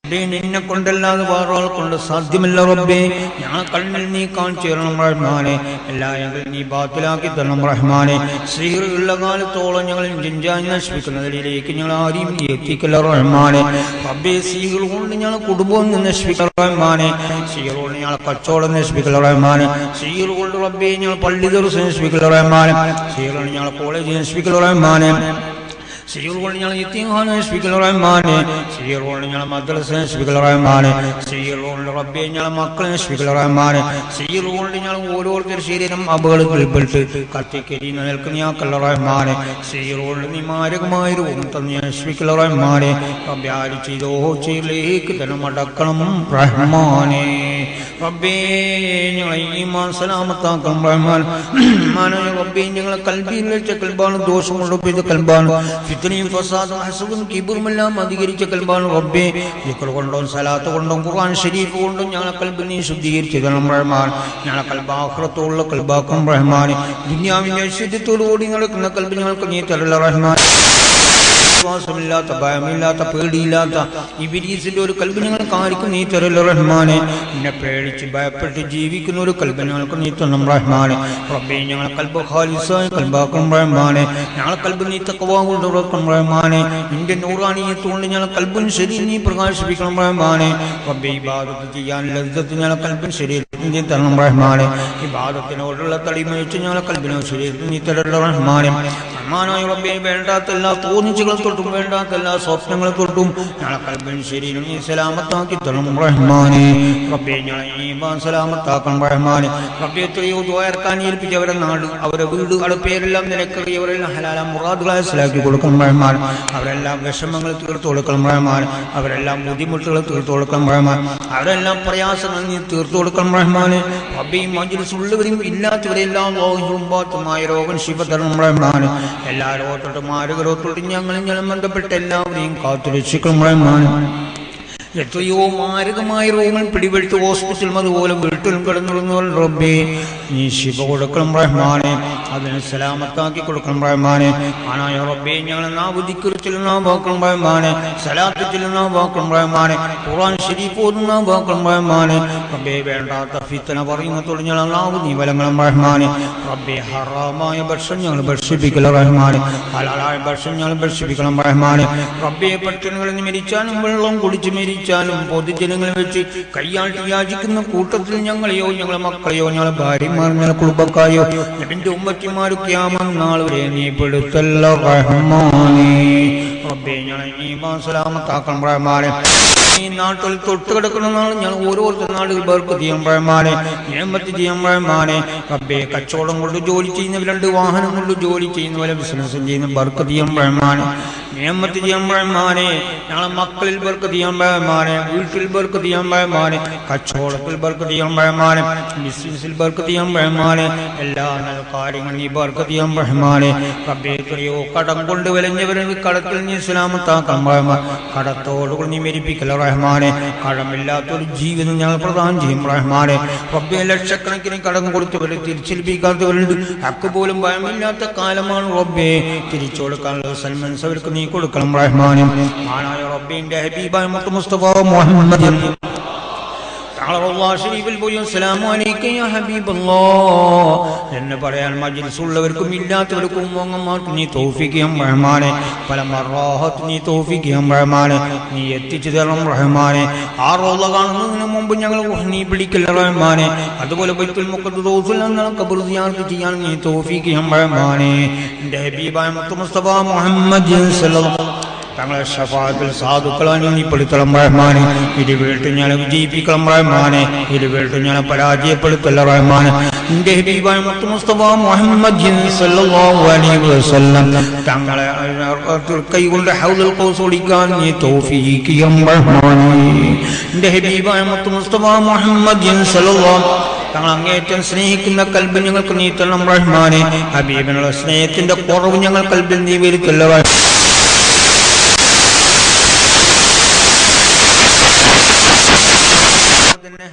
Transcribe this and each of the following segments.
റബ്ബേ, നിന്നെ കൊണ്ടല്ലാതെ വേറൊരാൾ കൊണ്ട് സാധ്യമല്ല റബ്ബേ ഞങ്ങളെ കണ്ണിൽ നീ കാണിച്ചു തരണം റഹ്മാനെ എല്ലാ ഞങ്ങൾ നീ ബാത്തിലാക്കി തരണം റഹ്മാനെ സ്ത്രീകളുള്ള കാലത്തോളം ഞങ്ങൾ ജിഞ്ചാൻ നശിപ്പിക്കുന്നതിലേക്ക് ഞങ്ങൾ ആരെയും നീ എത്തിക്കല്ല റഹ്മാനെ റബ്ബേ സ്ത്രീകൾ കൊണ്ട് ഞങ്ങൾ കുടുംബം നശിപ്പിക്കല റഹ്മാനെ സ്ത്രീകൾ കൊണ്ട് ഞങ്ങൾ കച്ചവടം നശിപ്പിക്കല റഹ്മാനെ സ്ത്രീകൾ കൊണ്ട് റബ്ബേ ഞങ്ങൾ പള്ളി ദിവസം നശിപ്പിക്കല റഹ്മാനെ സ്ത്രീകൾ കൊണ്ട് ഞങ്ങൾ കോളേജ് നശിപ്പിക്കല റഹ്മാനെ സ്ത്രീകൾ കൊണ്ട് ഞങ്ങൾ യത്തീംഖാന നശിപ്പിക്കൽ റഹ്മാനെ സ്ത്രീകൾ കൊണ്ട് ഞങ്ങൾ മദ്രസ നശിപ്പിക്കൽ റഹ്മാനെ സ്ത്രീകൾ കൊണ്ട് റബ്ബെ ഞങ്ങളെ മക്കളെ നശിപ്പിക്കൽ റഹ്മാനെ സ്ത്രീകൾ കൊണ്ട് ഞങ്ങൾ ഓരോരുത്തർ ശരീരം അപകടത്തിൽപ്പെട്ട് കത്തിക്കരി നിൽക്കുന്ന റഹ്മാനെ സ്ത്രീകൾ കൊണ്ട് നീ മാരകമായ രൂപം തന്നെ നശിപ്പിക്കൽ റഹ്മാനെ റബ്ബെ ആര് ചെയ്തോ ചെയ്യിലേക്ക് തന്നെ മടക്കണം റഹ്മാനെ റബ്ബേ ഞങ്ങളെ ഈമാൻ സലാമത്താക്കണം റഹ്മാൻ മാനവ റബ്ബേ ഞങ്ങളെ കൽബിയിൽ വെച്ച കൽബാണ് ദോഷം കൊണ്ടുപോയത് കൽബാണ് ഫിത്തനയും ഫസാദും ഹസബും കിബറുമെല്ലാം അധികരിച്ച കൽബാണ് റബ്ബേ ദിക്ർ കൊണ്ടും സലാത്ത് കൊണ്ടും ഖുർആൻ ഷരീഫ് കൊണ്ടും ഞങ്ങളെ കൽബിനെ ശുദ്ധീകരിച്ചു തരണം റഹ്മാൻ ഞങ്ങളെ കൽബ് ആഖിറത്തുള്ള കൽബാക്കും റഹ്മാൻ ദുനിയാവിന്റെ ഐശ്വര്യത്തോടുകൂടി നടക്കുന്ന കൽബ് ഞങ്ങൾക്ക് നീ തരല്ല റഹ്മാൻ വിശ്വാസമില്ലാത്ത ഭയമില്ലാത്ത പേടിയില്ലാത്ത ഇബിലീസിന്റെ ഒരു കൽബ് ഞങ്ങൾക്ക് ആർക്കും നീ തരല്ല റഹ്മാനെ എന്നെ പേടിച്ച് ഭയപ്പെട്ട് ജീവിക്കുന്ന ഒരു കൽബ് ഞങ്ങൾക്ക് നീ തരണം റഹ്മാനെ റബ്ബേ ഞങ്ങളെ കൽബ് ഖാലിസായ കൽബാക്കണം റഹ്മാനെ ഞങ്ങളെ കൽബ് നീ തക്കവാ കൊണ്ട് ഉറക്കണം റഹ്മാനെ നിന്റെ നൂറാണിയത്തുകൊണ്ട് ഞങ്ങളെ കൽബും ശരി നീ പ്രകാശിപ്പിക്കണം റഹ്മാനെ റബ്ബേ ഇബാദത്ത് ചെയ്യാൻ ലജ്ജത്ത് ഞങ്ങളെ കൽബും ശരീരത്തിൽ നീ തരണം റഹ്മാനെ ഇബാദത്തിനോടുള്ള തടിമ വെച്ച് ഞങ്ങളെ കൽബിനോ ശരീരത്തിൽ നീ തരല്ല റഹ്മാനെ റഹ്മാനായ റബ്ബേ വേണ്ടാത്ത എല്ലാ തോന്നിച്ചുകളെ തൊട്ടും വേണ്ടാത്ത എല്ലാ സ്വപ്നങ്ങളെ തൊട്ടും ഞങ്ങളെ കൽബിൻ ശരീരം നീ സലാമത്താക്കി തരണം റഹ്മാനെ റബ്ബേ ഞങ്ങളെ ഈമാൻ സലാമത്താക്കണം റഹ്മാനെ റബ്ബേ എത്രയോ ദ്വാരക്കാൻ ഏൽപ്പിച്ചവരെ നാട് അവരെ വീട് അവരുടെ പേരെല്ലാം നിനക്കറിയവരെല്ലാം ഹലാല മുറാദുകളെ മനസ്സിലാക്കി കൊടുക്കണം റഹ്മാൻ അവരെല്ലാം വിഷമങ്ങൾ തീർത്തു കൊടുക്കണം റഹ്മാൻ അവരെല്ലാം ബുദ്ധിമുട്ടുകൾ തീർത്തു കൊടുക്കണം റഹ്മാൻ അവരെല്ലാം പ്രയാസങ്ങൾ നീ തീർത്തു കൊടുക്കണം റഹ്മാന് റബ്ബേയും മജ്ലിസ് ഉള്ളവരും ഇല്ലാത്തവരെല്ലാം ലോകമായ രോഗം ശിവതരണം റഹ്മാന് എല്ലാ രോഗത്തോട്ടും ആരോഗ്യത്തോട്ടും ഞങ്ങളും ഞങ്ങളും ബന്ധപ്പെട്ട എല്ലാവരെയും കാത്തു രക്ഷിക്കണം റഹ്മാൻ എത്രയോ മാരകമായ രോഗങ്ങൾ പിടിപെടുത്ത് ഹോസ്പിറ്റലും അതുപോലെ വീട്ടിലും കിടന്നിരുന്നവർ റബ്ബേ നീ ശിവ കൊടുക്കണം റഹ്മാനെ അതിന് സലാമത്താക്കി കൊടുക്കണം റഹ്മാനെ ആനായ റബ്ബേ ഞങ്ങളെ നാവുദിക്കൽ ചെല്ലുന്ന വാക്കണം റഹ്മാനെ സലാത്ത് ചെല്ലുന്ന വാക്കണം റഹ്മാനെ ഖുർആൻ ശരീഫ് ഓതുന്ന വാക്കണം റഹ്മാനെ റബ്ബേ വേണ്ടാത്ത ഫിത്തന പറയുന്നതോട് ഞങ്ങൾ നാവ് നീ വലങ്ങളും റഹ്മാനെ റബ്ബേ ഹറാമായ ഭക്ഷണം ഞങ്ങൾ ഭക്ഷിപ്പിക്കല റഹ്മാനെ ഹലാലായ ഭക്ഷണം ഞങ്ങൾ ഭക്ഷിപ്പിക്കണം റഹ്മാനെ റബ്ബേ പട്ടിണികളിൽ നിന്ന് മരിച്ചാലും വെള്ളം കുടിച്ച് മരിച്ചാലും പൊതുജനങ്ങൾ വെച്ച് കയ്യാട്ടി യാചിക്കുന്ന കൂട്ടത്തിൽ ഞങ്ങളെയോ ഞങ്ങളെ മക്കളെയോ ഞങ്ങളെ ഭാര്യമാർ ഞങ്ങളെ കുടുംബക്കായോ എന്റെ ഉമ്മച്ചിമാരൊക്കെ ആമം നാൾ വരെ നീ പെടുത്തല്ല റഹ്മാനേ റബ്ബേ ഞങ്ങളെ നീ സലാമത്താക്കണം റഹ്മാനെ ഈ നാട്ടിൽ തൊട്ട് കിടക്കുന്ന നാൾ ഞാൻ ഓരോരുത്തർ നാടുകൾ പേർക്ക് ചെയ്യാൻ പഴമാനെ നിയമത്ത് ചെയ്യാൻ പഴമാനെ റബ്ബേ കച്ചവടം കൊണ്ട് ജോലി ചെയ്യുന്നവരുണ്ട് വാഹനം കൊണ്ട് ജോലി ചെയ്യുന്നവരെ ബിസിനസ് ചെയ്യുന്ന ബർക്ക് ചെയ്യാൻ പഴമാനെ നിയമത്ത് ചെയ്യാൻ പഴമാനെ ഞങ്ങളെ മക്കളിൽ ബർക്ക് ചെയ്യാൻ പഴമാനെ വീട്ടിൽ ബർക്ക് ചെയ്യാൻ പഴമാനെ കച്ചവടത്തിൽ ബർക്ക് ചെയ്യാൻ പഴമാനെ ബിസിനസ്സിൽ ബർക്ക് ചെയ്യാൻ പഴമാനെ എല്ലാ നല്ല കാര്യങ്ങളും നീ ബർക്ക് ചെയ്യാൻ പഴമാനെ റബ്ബേ എത്രയോ കടം കൊണ്ട് വിലഞ്ഞവരുടെ കടത്തിൽ നീ ഇസ്ലാമത്താക്കാൻ പഴമാൻ കടത്തോടുകൂടി നീ മരിപ്പിക്കല റഹ്മാനെ കടമില്ലാത്തൊരു ജീവിതം ഞങ്ങൾ പ്രദാനം ചെയ്യും റഹ്മാനെ റബ്ബെ ലക്ഷക്കണക്കിന് കടം കൊടുത്തവരെ തിരിച്ചേൽപ്പിക്കാത്തവരുണ്ട് ഹക്ക് പോലും ഭയമില്ലാത്ത കാലമാണ് റബ്ബെ തിരിച്ചു കൊടുക്കാനുള്ള സൽമൻസ് അവർക്ക് നീ കൊടുക്കണം റഹ്മാനെ മാനായ റബ്ബിന്റെ ഹബീബായ മുത്ത് മുസ്തഫ മുഹമ്മദ് تعالى الله شريف البوي السلام عليك يا حبيب الله എന്ന് പറയാൻ മജ്ലിസ് ഉള്ളവർക്കും ഇല്ലാത്തവർക്കും മോങ്ങന്മാർക്ക് നീ തോഫിക്കാം റഹ്മാനെ പല മറാഹത്ത് നീ തോഫിക്കാം റഹ്മാനെ നീ എത്തിച്ചു തരണം റഹ്മാനെ ആ റോള കാണുന്നതിന് മുമ്പ് ഞങ്ങൾ നീ പിടിക്കല്ല റഹ്മാനെ അതുപോലെ ബൈത്തുൽ മുഖദ്ദൂസിൽ നിന്ന് ഖബർ സിയാറത്ത് ചെയ്യാൻ നീ തോഫിക്കാം റഹ്മാനെ എൻ്റെ ഹബീബായ മുത്തു മുസ്തഫ മുഹമ്മദ് സല്ലല്ലാഹു തങ്ങളെ ഷഫാത്തിൽ സാധുക്കളാണ് നീ പെടുത്തണം റഹ്മാനെ ഇത് വീട്ടിൽ ഞാൻ വിജയിപ്പിക്കണം റഹ്മാനെ ഇത് വീട്ടിൽ ഞാൻ പരാജയപ്പെടുത്തല്ല റഹ്മാനെ എന്റെ ഹബീബായ മുത്തു മുസ്തഫ മുഹമ്മദ് സല്ലല്ലാഹു അലൈഹി വസല്ലം തങ്ങളെ കൈ കൊണ്ട് ഹൗദുൽ ഖൗസ് ഓടിക്കാൻ നീ തൗഫീഖ് ചെയ്യണം റഹ്മാനെ എന്റെ ഹബീബായ മുത്തു മുസ്തഫ മുഹമ്മദ് സല്ലല്ലാഹു തങ്ങൾ അങ്ങേറ്റം സ്നേഹിക്കുന്ന കൽബ് ഞങ്ങൾക്ക് നീ തരണം റഹ്മാനെ ഹബീബിനുള്ള സ്നേഹത്തിന്റെ കുറവ് ഞങ്ങൾ കൽബിൽ നീ വരുത്തല്ല റഹ്മാനെ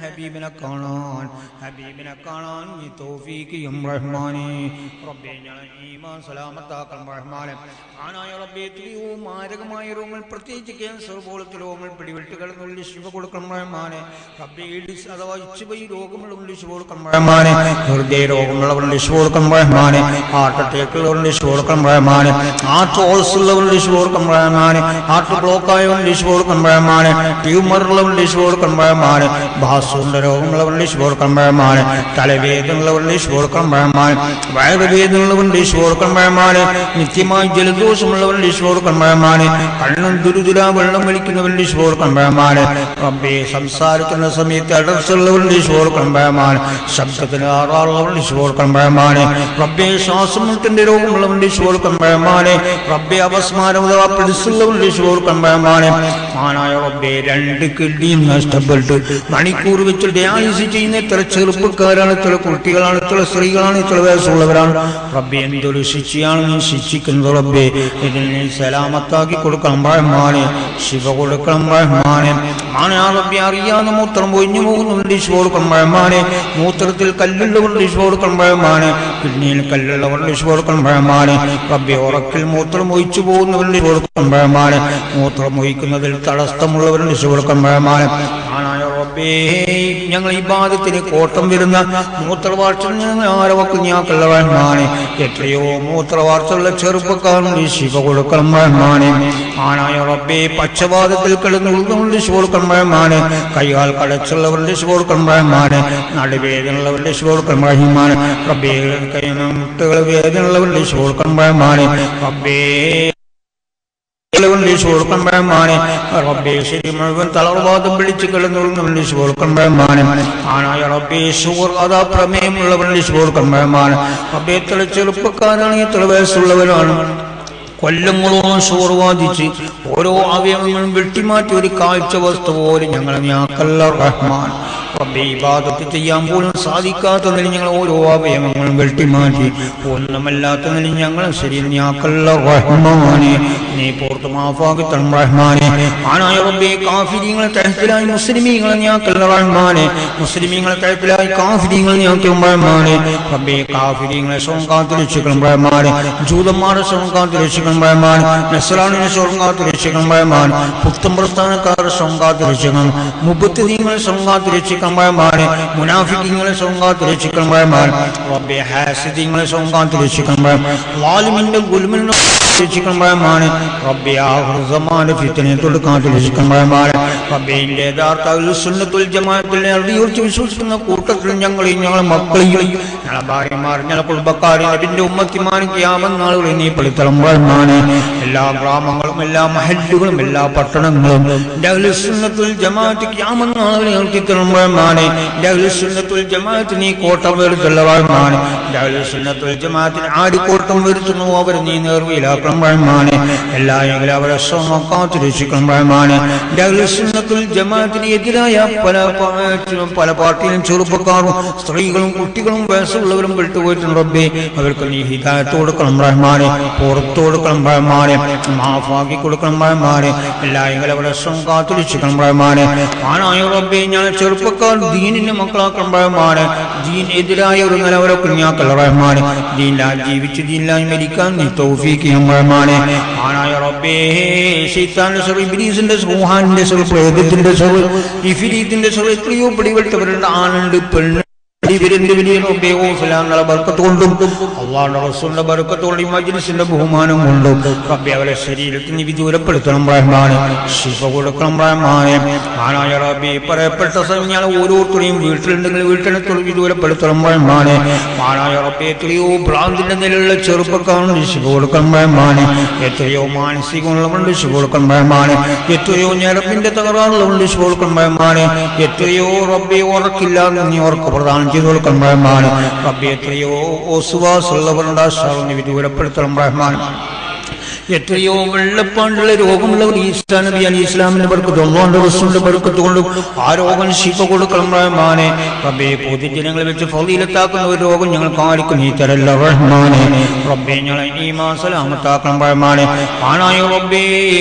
ഹബീബിനെ കാണാൻ ഹബീബിനെ കാണാൻ നീ തൗഫീഖിയും റഹ്മാനെ റബ്ബേ ഞങ്ങളെ ഈമാൻ സലാമത്താക്കണം റഹ്മാനെ ആനായ റബ്ബേ എത്രയോ മാരകമായ രോഗങ്ങൾ പ്രത്യേകിച്ച് ക്യാൻസർ പോലത്തെ രോഗങ്ങൾ പിടിവിട്ടുകൾ നുള്ളി ശിവ കൊടുക്കണം റഹ്മാനെ റബ്ബേ എയ്ഡ്സ് അഥവാ ഇച്ചുബൈ രോഗമുള്ള ഉള്ളി ശിവ കൊടുക്കണം റഹ്മാനെ ഹൃദയ രോഗമുള്ളവരുടെ ശിവ കൊടുക്കണം റഹ്മാനെ ഹാർട്ട് അറ്റാക്ക് ഉള്ളവരുടെ ശിവ കൊടുക്കണം റഹ്മാനെ ഹാർട്ട് ഹോൾസ് ഉള്ളവരുടെ ശിവ കൊടുക്കണം റഹ്മാനെ ഹാർട്ട് ബ്ലോക്ക് ആയവരുടെ ശിവ കൊടുക്കണം റഹ്മാനെ ട്യൂമർ ഉള്ളവരുടെ ശിവ കൊടുക്കണം റഹ്മാനെ ബാസുവിന്റെ രോഗമുള്ളവരുടെ ശിവ കൊടുക്കണം റഹ്മാനെ തലവേദന ഉള്ളവരുടെ ശിവ കൊടുക്കണം റഹ്മാനെ വയറുവേദന ഉള്ളവരുടെ ശിവ കൊടുക്കണം റഹ്മാനെ നിത്യമായി ജലദോഷമുള്ളവരുടെ ശിവ കൊടുക്കണം റഹ്മാനെ കണ്ണും ദുരുദുര വെള്ളം വലിക്കുന്നവരുടെ ശിവ കൊടുക്കണം റഹ്മാനെ റബ്ബേ സംസാരിക്കുന്ന സമയത്ത് അടർച്ചുള്ളവരുടെ ശിവ കൊടുക്കണം റഹ്മാനെ ശബ്ദത്തിന് ആറാളുള്ളവരുടെ ശിവ കൊടുക്കണം റഹ്മാനെ റബ്ബേ ശ്വാസം മുട്ടിന്റെ രോഗമുള്ളവരുടെ ശിവ കൊടുക്കണം റഹ്മാനെ റബ്ബേ അപസ്മാരം അഥവാ പിടിച്ചുള്ളവരുടെ ശിവ കൊടുക്കണം റഹ്മാനെ മാനായ റബ്ബേ രണ്ട് കിഡ്നിയും നഷ്ടപ്പെട്ടു മണിക്കൂർ വെച്ച് ഡയാലിസിസ് ചെയ്യുന്ന ഇത്ര ചെറുപ്പക്കാരാണ് ഇത്ര കുട്ടികളാണ് ഇത്ര സ്ത്രീകളാണ് ഇത്ര വയസ്സുള്ളവരാണ് റബ്ബെ എന്തൊരു ശിക്ഷയാണ് നീ ശിക്ഷിക്കുന്നത് റബ്ബെ ഇതിൽ നീ സലാമത്താക്കി കൊടുക്കണം റഹ്മാനെ ശിവ കൊടുക്കണം റഹ്മാനെ മാനാ റബ്ബെ അറിയാതെ മൂത്രം ഒഴിഞ്ഞു പോകുന്നുണ്ട് ശിവ കൊടുക്കണം റഹ്മാനെ മൂത്രത്തിൽ കല്ലുള്ളവരുടെ ശിവ കൊടുക്കണം റഹ്മാനെ കിഡ്നിയിൽ കല്ലുള്ളവരുടെ ശിവ കൊടുക്കണം റഹ്മാനെ റബ്ബെ ഉറക്കിൽ മൂത്രം ഒഴിച്ചു പോകുന്നവരുടെ ശിവ കൊടുക്കണം റഹ്മാനെ മൂത്രം ഒഴിക്കുന്നതിൽ തടസ്സമുള്ളവരുടെ ശിവ കൊടുക്കണം റഹ്മാനെ ആനായ റബ്ബേ ഞങ്ങൾ ഈ ബാധത്തിന് കോട്ടം വരുന്ന മൂത്രവാർച്ച ഞങ്ങൾ ആരവക്ക് ഞാക്കുള്ള റഹ്മാനെ എത്രയോ മൂത്രവാർച്ചയുള്ള ചെറുപ്പക്കാരുണ്ട് ശിവ കൊടുക്കണം റഹ്മാനെ ആനായ റബ്ബേ പക്ഷപാതത്തിൽ കിടന്നുള്ളവരുടെ ശിവ കൊടുക്കണം റഹ്മാനെ കൈകാൽ കടച്ചുള്ളവരുടെ ശിവ കൊടുക്കണം റഹ്മാനെ നടുവേദനയുള്ളവരുടെ ശിവ കൊടുക്കണം റഹ്മാനെ റബ്ബേ കൈ മുട്ടുകൾ വേദനയുള്ളവരുടെ ശിവ കൊടുക്കണം റഹ്മാനെ റബ്ബേ ാണ് റബ്ബേ ശരി മുഴുവൻ തളർവാദം പിടിച്ച് കിടന്നുള്ളുന്ന ശോർക്കമ്പഴമാണ് ആനായ റബ്ബേ ഷുഗർ അതാ പ്രമേയമുള്ളവരുടെ ശോർക്കമ്പഴമാണ് റബ്ബേ എത്ര ചെറുപ്പക്കാരാണ് എത്ര വയസ്സുള്ളവരാണ് കൊല്ലങ്ങളോളം ഷുഗർ ബാധിച്ച് ഓരോ അവയവങ്ങളും വെട്ടിമാറ്റി ഒരു കാഴ്ച വസ്തു പോലെ ഞങ്ങളെ ഞാക്കല്ല റഹ്മാൻ റബ്ബേ ഇബാദത്ത് ചെയ്യാൻ പോലും സാധിക്കാത്ത നില ഞങ്ങൾ ഓരോ അവയവങ്ങളും വെട്ടിമാറ്റി ഒന്നുമല്ലാത്ത നില ഞങ്ങൾ ശരി ഞാക്കല്ല റഹ്മാനെ നീ പുറത്ത് മാഫാക്കിത്തണം റഹ്മാനെ ആനായ റബ്ബേ കാഫിരിങ്ങളെ തഴപ്പിലായി മുസ്ലിമീങ്ങളെ ഞാക്കല്ല റഹ്മാനെ മുസ്ലിമീങ്ങളെ തഴപ്പിലായി കാഫിരിങ്ങളെ ഞാക്കും റഹ്മാനെ റബ്ബേ കാഫിരിങ്ങളെ സ്വം കാത്തു രക്ഷിക്കണം റഹ്മാനെ ജൂതന്മാരെ സ്വം കാത്തു രക്ഷിക്കണം റഹ്മാൻ നസ്രാണിനെ സ്വം കാത്തു രക്ഷിക്കണം റഹ്മാൻ പുത്തൻ പ്രസ്ഥാനക്കാരെ സ്വം കാത്തു രക്ഷിക്കണം മുപ്പത്തിനീങ്ങളെ സ്വം കാത്തു രക്ഷിക്കണം റഹ്മാനെ മുനാഫിക്കിങ്ങളെ സ്വം കാത്തു രക്ഷിക്കണം റഹ്മാൻ റബ്ബേ ഹാസിദിങ്ങളെ സ്വം കാത്തു രക്ഷിക്കണം റഹ്മാൻ ലാലിമിന്റെ ഗുൽമിനെ രക്ഷിക്കണം റഹ്മാനെ റബ്ബേ ആഹ്റസമാന ഫിത്തനെ തൊട്ട് കാത്തു രക്ഷിക്കണം റഹ്മാനെ റബ്ബേന്റെ യഥാർത്ഥ സുന്നത്തുൽ ജമാഅത്തിലെ അറിയുറച്ച് വിശ്വസിക്കുന്ന കൂട്ടത്തിൽ ഞങ്ങളെയും ഞങ്ങളെ മക്കളെയും ഞങ്ങളെ ഭാര്യമാർ ഞങ്ങളെ കുടുംബക്കാരെ നബിന്റെ ഉമ്മത്തിമാരും ക്യാമനാളുകളെ നീ പെടുത്തണം റഹ്മാനെ എല്ലാ ഗ്രാമങ്ങളും എല്ലാ മഹല്ലുകളും എല്ലാ പട്ടണങ്ങളും എൻ്റെ സുന്നത്തുൽ ജമാഅത്ത് ക്യാമനാളുകളെ നിർത്തിത്തണം റഹ്മാനെ എൻ്റെ സുന്നത്തുൽ ജമാഅത്ത് നീ കോട്ടം വരുത്തുള്ള റഹ്മാനെ എൻ്റെ സുന്നത്തുൽ ജമാഅത്തിന് ആര് കോട്ടം വരുത്തുന്നു അവർ നീ നേർവയിലാക്കണം റഹ്മാനെ എല്ലാ എങ്കിലും അവരെ ശ്രമം കാത്തു രക്ഷിക്കണം റഹ്മാനെ എൻ്റെ സുന്നത്തുൽ ജമാഅത്തിന് എതിരായ പല പാ- പല പാർട്ടിയിലും ചെറുപ്പക്കാരും സ്ത്രീകളും കുട്ടികളും വയസ്സുള്ളവരും വിട്ടുപോയിട്ടുണ്ട് റബ്ബേ അവർക്ക് നീ ഹിദായത്ത് കൊടുക്കണം റഹ്മാനെ പുറത്തു കൊടുക്കണം റഹ്മാനെ മാഫാക്കി കൊടുക്കണം റഹ്മാനെ എല്ലാ എങ്കിലും അവരെ ശ്രമം കാത്തു രക്ഷിക്കണം റഹ്മാനെ ആനായ റബ്ബേ ഞാൻ ചെറുപ്പക്കാർ ദീനിന്റെ മക്കളാക്കണം റഹ്മാനെ ദീൻ എതിരായ ഒരു നിലവരൊക്കെ ഞാക്കല്ല റഹ്മാനെ ദീനിലാ ജീവിച്ച് ദീനിലായി മരിക്കാൻ നീ തൗഫീക്ക് ചെയ്യണം റഹ്മാനെ ആനായ റബ്ബേ ശൈത്താന്റെ സ്വർ ഇബ്ലീസിന്റെ സ്വർ ഊഹാന്റെ സ്വർ പ്രേതത്തിന്റെ സ്വർ ഇഫിരീത്തിന്റെ സ്വർ എത്രയോ പിടിപെട്ടവരുണ്ട് ആണുണ്ട് പെണ്ണ് ഇവരെന്ത് വലിയ റബ്ബേ ഓഫലാങ്ങളെ ബർക്കത്ത് കൊണ്ടും അള്ളാഹുടെ റസൂലിന്റെ ബർക്കത്ത് കൊണ്ടും ഈ മജ്ലിസിന്റെ ബഹുമാനം കൊണ്ടും റബ്ബെ അവരെ ശരീരത്തിന് വിദൂരപ്പെടുത്തണം റഹ്മാനെ ശിഫ കൊടുക്കണം റഹ്മാനെ ആനായ റബ്ബെ പറയപ്പെട്ട സമയം ഓരോരുത്തരെയും വീട്ടിലുണ്ടെങ്കിൽ വീട്ടിനകത്തുള്ള വിദൂരപ്പെടുത്തണം റഹ്മാനെ ആനായ റബ്ബെ എത്രയോ ഭ്രാന്തിന്റെ നിലയിലുള്ള ചെറുപ്പക്കാരുണ്ട് ശിഫ കൊടുക്കണം റഹ്മാനെ എത്രയോ മാനസികമുള്ളവരുണ്ട് ശിഫ കൊടുക്കണം റഹ്മാനെ എത്രയോ ഞരമ്പിന്റെ തകരാറുകളുണ്ട് ശിഫ കൊടുക്കണം റഹ്മാനെ എത്രയോ റബ്ബെ ഉറക്കില്ലാതെ നീ ഉറക്ക പ്രദാനം ചെയ്തു കൊടുക്കണം റഹ്മാൻ റബ്ബെ എത്രയോ ഓസുവാസുള്ളവരുണ്ട് ആ ഷറിന് വിദൂരപ്പെടുത്തണം റഹ്മാൻ എത്രയോ വെള്ളപ്പാണ്ടുള്ള രോഗമുള്ളവർ ഈസാ നബി അലി ഇസ്ലാമിന്റെ ബർക്കത്ത് ഒന്നാണ്ട് റസൂലിന്റെ ബർക്കത്ത് കൊണ്ട് ആ രോഗം ശിഫ കൊടുക്കണം റഹ്മാനെ റബ്ബേ പൊതുജനങ്ങളെ വെച്ച് ഫലീലത്താക്കുന്ന ഒരു രോഗം ഞങ്ങൾക്ക് ആർക്കും നീ തരല്ല റഹ്മാനെ റബ്ബേ ഞങ്ങളെ ഈമാ സലാമത്താക്കണം റഹ്മാനെ ആണായ റബ്ബേ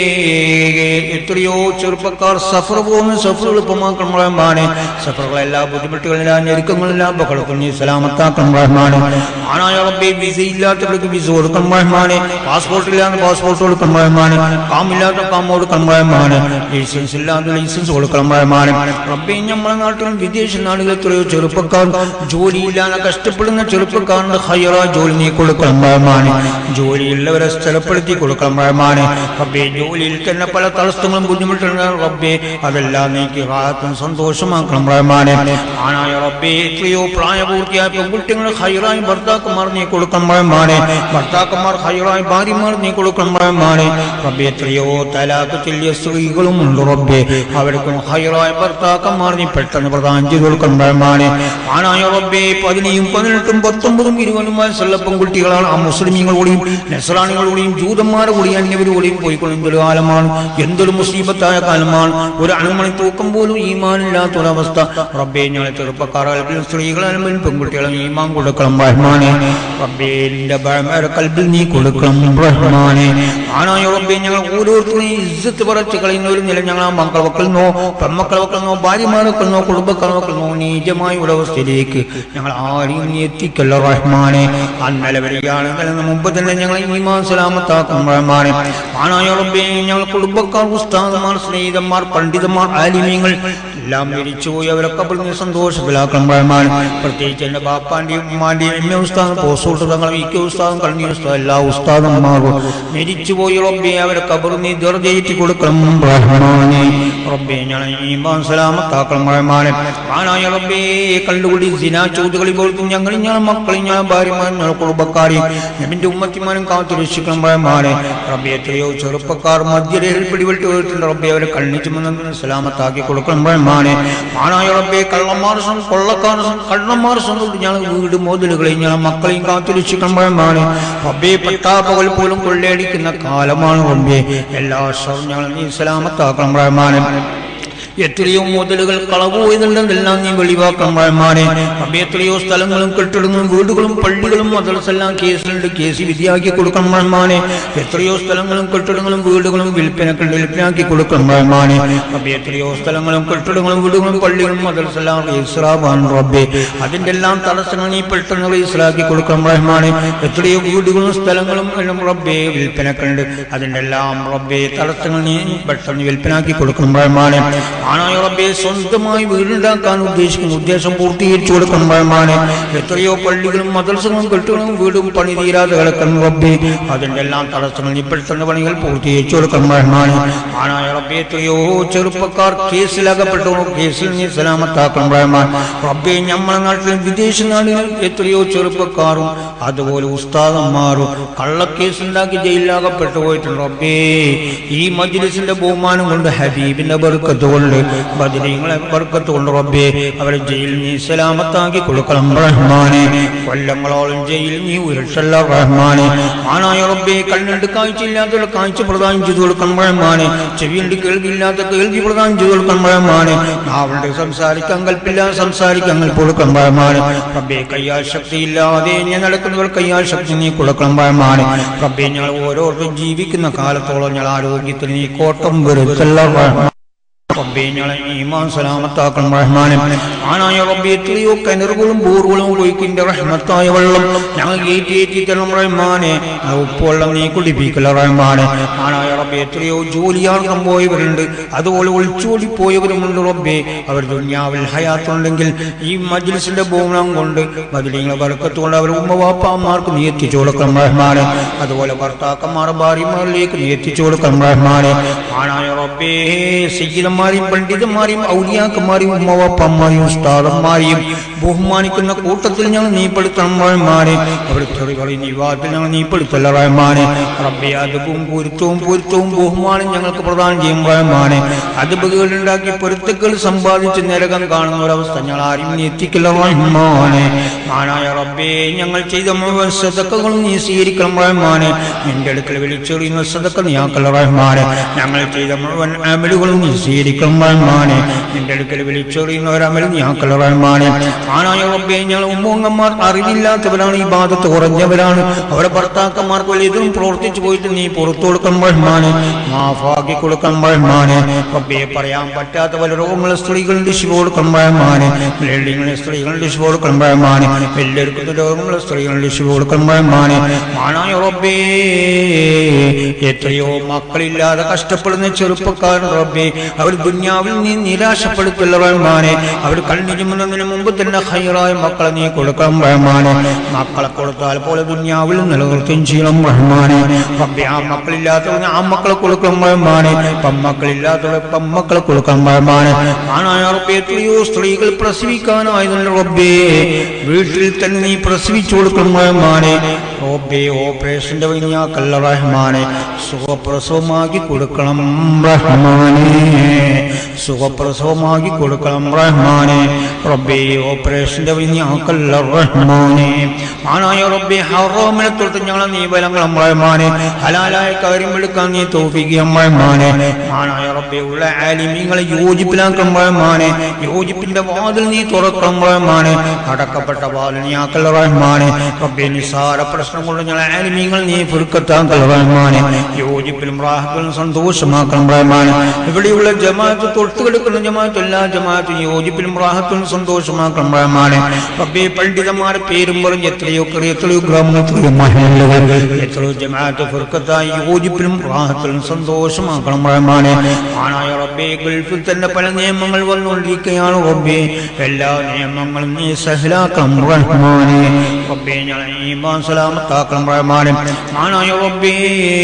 എത്രയോ ചെറുപ്പക്കാർ സഫർ പോകുന്ന സഫർ എളുപ്പമാക്കണം റഹ്മാനെ സഫറുകൾ എല്ലാ ബുദ്ധിമുട്ടുകളില്ല ഞെരുക്കങ്ങളില്ല അപകടത്തിൽ നീ സലാമത്താക്കണം റഹ്മാനെ ആണായ റബ്ബേ വിസ ഇല്ലാത്തവർക്ക് വിസ കൊടുക്കണം റഹ്മാനെ പാസ്പോർട്ട് ഇല്ലാത്ത പാസ്പോർട്ട് കൊടുക്കണം റഹ്മാനെ കാമില്ലാത്ത കാം കൊടുക്കണം റഹ്മാനെ ലൈസൻസ് ഇല്ലാത്ത ലൈസൻസ് കൊടുക്കണം റഹ്മാനെ റബ്ബേ നമ്മളെ നാട്ടിലും വിദേശ നാടുകളിൽ എത്രയോ ചെറുപ്പക്കാർ ജോലിയില്ലാതെ കഷ്ടപ്പെടുന്ന ചെറുപ്പക്കാരുടെ ഹയറ ജോലി നീ കൊടുക്കണം റഹ്മാനെ ജോലിയുള്ളവരെ സ്ഥലപ്പെടുത്തി കൊടുക്കണം റഹ്മാനെ റബ്ബേ ജോലിയിൽ തന്നെ പല തടസ്സങ്ങളും ബുദ്ധിമുട്ടുണ്ട് റബ്ബേ അതെല്ലാം നീക്കി റാഹത്തും സന്തോഷമാക്കണം റഹ്മാനെ ആണായ റബ്ബേ എത്രയോ പ്രായപൂർത്തിയായ പെൺകുട്ടികൾ ഹൈറായി ഭർത്താക്കന്മാർ നീ കൊടുക്കണം റഹ്മാനെ ഭർത്താക്കന്മാർ ഹൈറായി ഭാര്യമാർ നീ കൊടുക്കണം റഹ്മാനെ റബ്ബേ എത്രയോ തലാക്ക് ചെല്ലിയ സ്ത്രീകളും ഉണ്ട് റബ്ബേ അവർക്കും ഹൈറായ ഭർത്താക്കന്മാർ നീ പെട്ടെന്ന് പ്രധാനം ചെയ്ത് കൊടുക്കണം റഹ്മാനെ ആണായ റബ്ബേ പതിനെയും പതിനെട്ടും പത്തൊമ്പതും ഇരുപതും വയസ്സുള്ള പെൺകുട്ടികളാണ് ആ മുസ്ലിമീങ്ങളോടെയും നസ്രാണികളോടെയും ജൂതന്മാരെ കൂടിയും അന്യവരോടെയും പോയിക്കൊള്ളുന്നൊരു കാലമാണ് എന്തൊരു മുസീബത്തായ കാലമാണ് ഒരു അണുമണി തൂക്കം പോലും ഈമാനില്ലാത്ത ഒരവസ്ഥ റബ്ബേ ഞങ്ങളെ ചെറുപ്പക്കാരും സ്ത്രീകളാലും പെൺകുട്ടികളും ഈമാൻ കൊടുക്കണം റഹ്മാനെ റബ്ബേ എന്റെ ഭയങ്കര കൽബിൽ നീ കൊടുക്കണം റഹ്മാനെ ആണായ റബ്ബേ ഞങ്ങൾ ഓരോരുത്തരും ഇജ്ജത്ത് പറച്ച് കളയുന്ന ഒരു നില ഞങ്ങൾ ആ മക്കൾ വെക്കുന്നോ പെമ്മക്കൾ വെക്കുന്നോ ഭാര്യമാർ വെക്കുന്നോ കുടുംബക്കാർ വെക്കുന്നോ നീചമായ ഒരു അവസ്ഥയിലേക്ക് ഞങ്ങൾ ആരെയും നീ എത്തിക്കല്ല റഹ്മാനെ അന്നലെ വരികയാണെങ്കിൽ മുമ്പ് തന്നെ ഞങ്ങൾ ഈമാൻ സലാമത്താക്കും റഹ്മാനെ ആണായ റബ്ബേ ഞങ്ങൾ കുടുംബക്കാർ ഉസ്താദന്മാർ സ്നേഹിതന്മാർ പണ്ഡിതന്മാർ ആലിമ്യങ്ങൾ എല്ലാം മരിച്ചുപോയി അവരൊക്കെ പറഞ്ഞ് സന്തോഷത്തിലാക്കണം റഹ്മാൻ പ്രത്യേകിച്ച് എന്റെ ബാപ്പാന്റെയും ഉമ്മാന്റെയും എന്നെ ഉസ്താദം പോസൂട്ട് തങ്ങളും ഇക്ക ഉസ്താദം കണ്ണീർ ഉസ്താദം എല്ലാ ഉസ്താദന്മാരും മരിച്ചുപോയി റബ്ബെ അവരെ കബർ നീ ദർജയേറ്റി കൊടുക്കണം റഹ്മാനെ റബ്ബെ ഞങ്ങളെ ഈമാൻ സലാമത്താക്കണം റഹ്മാനെ ആനായ റബ്ബേ കണ്ടുകൂടി സിനാ ചൂതുകളി പോലത്തെ ഞങ്ങൾ ഞങ്ങളെ മക്കളും ഞാൻ ഭാര്യമാരും ഞങ്ങൾ കുടുംബക്കാരെയും എന്റെ ഉമ്മത്തിമാരും കാത്തു രക്ഷിക്കണം റഹ്മാനെ റബ്ബെ എത്രയോ ചെറുപ്പക്കാർ മധ്യരേഖയിൽ പിടിപെട്ട് വീട്ടിൽ റബ്ബെ അവരെ കണ്ണിച്ചു സലാമത്താക്കി കൊടുക്കണം റഹ്മാനെ ആനായ റബ്ബെ കള്ളന്മാർ സം കൊള്ളക്കാർ സം കള്ളന്മാർ സം കൊണ്ട് ഞങ്ങൾ വീട് മോതലുകളെയും ഞങ്ങളെ മക്കളെയും കാത്തു രക്ഷിക്കണം റഹ്മാനെ റബ്ബെ പട്ടാപ്പകൽ പോലും കൊള്ളയടിക്കുന്ന കാലമാണ് റബ്ബെ എല്ലാ ഷറും ഞങ്ങൾ നീ സലാമത്താക്കണം റഹ്മാനെ എത്രയോ മുതലുകൾ കളവ് പോയതുണ്ടെന്നെല്ലാം നീ വെളിവാക്കണം റഹ്മാനെ അപ്പൊ എത്രയോ സ്ഥലങ്ങളും കെട്ടിടങ്ങളും വീടുകളും പള്ളികളും മദ്രസെല്ലാം കേസിലുണ്ട് കേസ് വിധിയാക്കി കൊടുക്കണം റഹ്മാനെ എത്രയോ സ്ഥലങ്ങളും കെട്ടിടങ്ങളും വീടുകളും വിൽപ്പനക്കുണ്ട് വിൽപ്പനാക്കി കൊടുക്കണം റഹ്മാനെ അപ്പൊ എത്രയോ സ്ഥലങ്ങളും കെട്ടിടങ്ങളും വീടുകളും പള്ളികളും മദ്രസെല്ലാം റീസ്രാബാൻ റബ്ബെ അതിന്റെ എല്ലാം തടസ്സങ്ങൾ നീ പെട്ടെന്ന് റീസ്രാക്കി കൊടുക്കണം റഹ്മാനെ എത്രയോ വീടുകളും സ്ഥലങ്ങളും എല്ലാം റബ്ബെ വിൽപ്പനക്കുണ്ട് അതിന്റെ എല്ലാം റബ്ബെ തടസ്സങ്ങൾ നീ പെട്ടെന്ന് വിൽപ്പനാക്കി കൊടുക്കണം റഹ്മാനെ ആണായ റബ്ബെ സ്വന്തമായി വീടുണ്ടാക്കാൻ ഉദ്ദേശിക്കുന്ന ഉദ്ദേശം പൂർത്തീകരിച്ചു കൊടുക്കണം റഹ്മാനെ എത്രയോ പള്ളികളും മദ്രസകളും കെട്ടുകളും വീടും പണി തീരാതെ കിടക്കണം റബ്ബെ അതിന്റെ എല്ലാം തടസ്സങ്ങൾ നീ പെട്ടെന്ന് പണികൾ പൂർത്തീകരിച്ചു കൊടുക്കണം റഹ്മാനെ ആണായ റബ്ബെ എത്രയോ ചെറുപ്പക്കാർ കേസിലകപ്പെട്ടു കേസിൽ നീ സലാമത്താക്കണം റഹ്മാൻ റബ്ബെ നമ്മളെ നാട്ടിലും വിദേശ നാടുകളിൽ എത്രയോ ചെറുപ്പക്കാരും അതുപോലെ ഉസ്താദന്മാരും കള്ളക്കേസുണ്ടാക്കി ജയിലിലാകപ്പെട്ടു പോയിട്ടുണ്ട് റബ്ബേ ഈ മജ്ലിസിന്റെ ബഹുമാനം കൊണ്ട് ഹബീബിന്റെ ബർക്കത്ത് കൊണ്ട് ബദരീങ്ങളെ ബർക്കത്ത് കൊണ്ട് റബ്ബേ അവരെ ജയിലിൽ നീ സലാമത്താക്കി കൊടുക്കണം റഹ്മാനെ കൊല്ലങ്ങളോളം ജയിലിൽ നീ ഉയർച്ചല്ല റഹ്മാനെ ആണായ റബ്ബേ കണ്ണുണ്ട് കാഴ്ചയില്ലാത്തവരുടെ കാഴ്ച പ്രദാനം ചെയ്തു കൊടുക്കണം റഹ്മാനെ ചെവിയുണ്ട് കേൾവിയില്ലാത്ത കേൾവി പ്രദാനം ചെയ്തു കൊടുക്കണം റഹ്മാനെ നാവുണ്ട് സംസാരിക്കാൻ കൽപ്പില്ല സംസാരിക്കാൻ കൽപ്പ് കൊടുക്കണം റഹ്മാനെ റബ്ബേ കയ്യാൽ ശക്തിയില്ലാതെ ഞാൻ നടക്കുന്നവർ കയ്യാൽ ശക്തി നീ കൊടുക്കണം റഹ്മാനെ റബ്ബേ ഞങ്ങൾ ഓരോരുത്തരും ജീവിക്കുന്ന കാലത്തോളം ഞങ്ങൾ ആരോഗ്യത്തിന് നീ കോട്ടം വരുത്തല്ല റഹ്മാൻ റബ്ബേ ഞങ്ങളെ ഈമാൻ സലാമത്താക്കണം റഹ്മാനെ ആനായ റബ്ബെ എത്രയോ കിണറുകളും ബോറുകളും ഒഴുക്കിന്റെ റഹ്മത്തായ വെള്ളം ഞങ്ങൾ ഏറ്റി തരണം റഹ്മാനെ ആ ഉപ്പുവെള്ളം നീ കുടിപ്പിക്കല റഹ്മാനെ ആനായ റബ്ബെ എത്രയോ ജോലിയാർക്കം പോയവരുണ്ട് അതുപോലെ ഒളിച്ചോടി പോയവരുമുണ്ട് റബ്ബെ അവർ ദുന്യാവിൽ ഹയാത്തുണ്ടെങ്കിൽ ഈ മജ്ലിസിന്റെ ബഹുമാനം കൊണ്ട് മതിലിങ്ങളെ ബർക്കത്ത് കൊണ്ട് അവർ ഉമ്മവാപ്പാമാർക്ക് നീ എത്തിച്ചു കൊടുക്കണം റഹ്മാനെ അതുപോലെ ഭർത്താക്കന്മാർ ഭാര്യമാരിലേക്ക് നീ എത്തിച്ചു കൊടുക്കണം റഹ്മാനെ ആനായ റബ്ബേ സയ്യിദന്മാർ മനുഷ്യന്മാരെയും പണ്ഡിതന്മാരെയും ഔലിയാക്കന്മാരെയും ഉമ്മവപ്പന്മാരെയും ഉസ്താദന്മാരെയും ബഹുമാനിക്കുന്ന കൂട്ടത്തിൽ ഞങ്ങൾ നീ പെടുത്തണം റഹ്മാനെ അവിടെ ചെറിയ നീ വാത്തിൽ ഞങ്ങൾ നീ പെടുത്തല്ല റഹ്മാനെ റബ്ബെ അതും പൊരുത്തവും പൊരുത്തവും ബഹുമാനം ഞങ്ങൾക്ക് പ്രദാനം ചെയ്യും റഹ്മാനെ അത് ബഹുകളുണ്ടാക്കി പൊരുത്തക്കൾ സമ്പാദിച്ച് നരകം കാണുന്ന ഒരവസ്ഥ ഞങ്ങൾ ആരും നീ എത്തിക്കില്ല റഹ്മാനെ മാനായ റബ്ബേ ഞങ്ങൾ ചെയ്ത മുഴുവൻ സദക്കകളും നീ സ്വീകരിക്കണം റഹ്മാനെ നിന്റെ അടുക്കൽ വിളിച്ചെറിയുന്ന സദക്ക നീ ആക്കല്ല റഹ്മാനെ ഞങ്ങൾ ചെയ്ത മുഴുവൻ അമലുകളും നീ സ്വീകരിക്കണം റഹ്മാനെ നിന്റെ അടുക്കൽ വിളിച്ചെറിയുന്ന ഒരു അമൽ നീ ആക്കല്ല റഹ്മാനെ മാനായ റബ്ബേ ഞങ്ങൾ ഉമ്മൂങ്ങന്മാർ അറിവില്ലാത്തവരാണ് ഈ ബാധത്ത് കുറഞ്ഞവരാണ് അവരുടെ ഭർത്താക്കന്മാർക്ക് വലുതും പ്രവർത്തിച്ചു പോയിട്ട് നീ പുറത്തു കൊടുക്കണം റഹ്മാനെ മാഫാക്കി കൊടുക്കണം റഹ്മാനെ റബ്ബേ പറയാൻ പറ്റാത്ത പല രോഗമുള്ള സ്ത്രീകളുടെ ശിവ കൊടുക്കണം റഹ്മാനെ ലേഡിങ്ങളെ സ്ത്രീകളുടെ ശിവ കൊടുക്കണം റഹ്മാനെ എല്ലാവർക്കും രോഗമുള്ള സ്ത്രീകളുടെ ശിവ കൊടുക്കണം റഹ്മാനെ മാനായ റബ്ബേ എത്രയോ മക്കളില്ലാതെ കഷ്ടപ്പെടുന്ന ചെറുപ്പക്കാരൻ റബ്ബേ അവർ ദുന്യാവിൽ നീ നിരാശപ്പെടുത്തില്ല റഹ്മാനെ അവർ കണ്ണിരുമുന്നതിന് മുമ്പ് തന്നെ ഹൈറായ മക്കളെ നീ കൊടുക്കണം റഹ്മാനെ മക്കളെ കൊടുത്താൽ പോലെ ദുന്യാവിൽ നിലനിർത്തുകയും ചെയ്യണം റഹ്മാനെ റബ്ബേ ആ മക്കളില്ലാത്തവന് ആ മക്കളെ കൊടുക്കണം റഹ്മാനെ പമ്മക്കളില്ലാത്തവരെ പമ്മക്കളെ കൊടുക്കണം റഹ്മാനെ ആണായ റബ്ബേ എത്രയോ സ്ത്രീകൾ പ്രസവിക്കാനായതല്ല റബ്ബേ വീട്ടിൽ തന്നെ നീ പ്രസവിച്ചു കൊടുക്കണം റഹ്മാനെ റബ്ബേ ഓപ്പറേഷന്റെ വൈഞ്ഞാക്കല്ല റഹ്മാനെ സുഖപ്രസവമാക്കി കൊടുക്കണം റഹ്മാനെ സുഖപ്രസവമാക്കി കൊടുക്കണം റഹ്മാനെ റബ്ബേ ഓപ്പറേഷന്റെ വൈഞ്ഞാക്കല്ല റഹ്മാനെ ആണായ റബ്ബേ ഹറോമിനെ തൊട്ട് ഞങ്ങളെ നീ ബലങ്ങളും റഹ്മാനെ ഹലാലായ കാര്യം എടുക്കാൻ നീ തോപ്പിക്കുകയും റഹ്മാനെ ആണായ റബ്ബേ ഉള്ള ആലിമീങ്ങളെ യോജിപ്പിലാക്കണം റഹ്മാനെ യോജിപ്പിന്റെ വാതിൽ നീ തുറക്കണം റഹ്മാനെ അടക്കപ്പെട്ട വാതിൽ നീ ആക്കല്ല റഹ്മാനെ റബ്ബേ നിസാര പ്രശ്നം കൊണ്ട് ഞങ്ങളെ ആലിമീങ്ങൾ നീ ഫുർക്കത്താക്കൽ റഹ്മാനെ യോജിപ്പിലും റാഹത്തിലും സന്തോഷമാക്കണം റഹ്മാനെ ഇവിടെയുള്ള ജമാഅത്ത് തൊട്ട് കിടക്കുന്ന ജമാഅത്ത് എല്ലാ ജമാഅത്തും യോജിപ്പിലും റാഹത്തിലും സന്തോഷമാക്കണം റഹ്മാനെ റബ്ബേ പണ്ഡിതന്മാരെ പേരും പറഞ്ഞ് എത്രയോ കറി എത്രയോ ഗ്രാമങ്ങൾ എത്രയോ മഹല്ലുകൾ എത്രയോ ജമാഅത്ത് ഫുർക്കത്തായി യോജിപ്പിലും റാഹത്തിലും സന്തോഷമാക്കണം റഹ്മാനെ ആണായ റബ്ബേ ഗൾഫിൽ തന്നെ പല നിയമങ്ങൾ വന്നുകൊണ്ടിരിക്കുകയാണ് റബ്ബേ എല്ലാ നിയമങ്ങളും നീ സഹലാക്കണം റഹ്മാനെ റബ്ബേ ഞങ്ങളെ ഈമാൻ സലാമത്താക്കണം റഹ്മാനെ ആണായ റബ്ബേ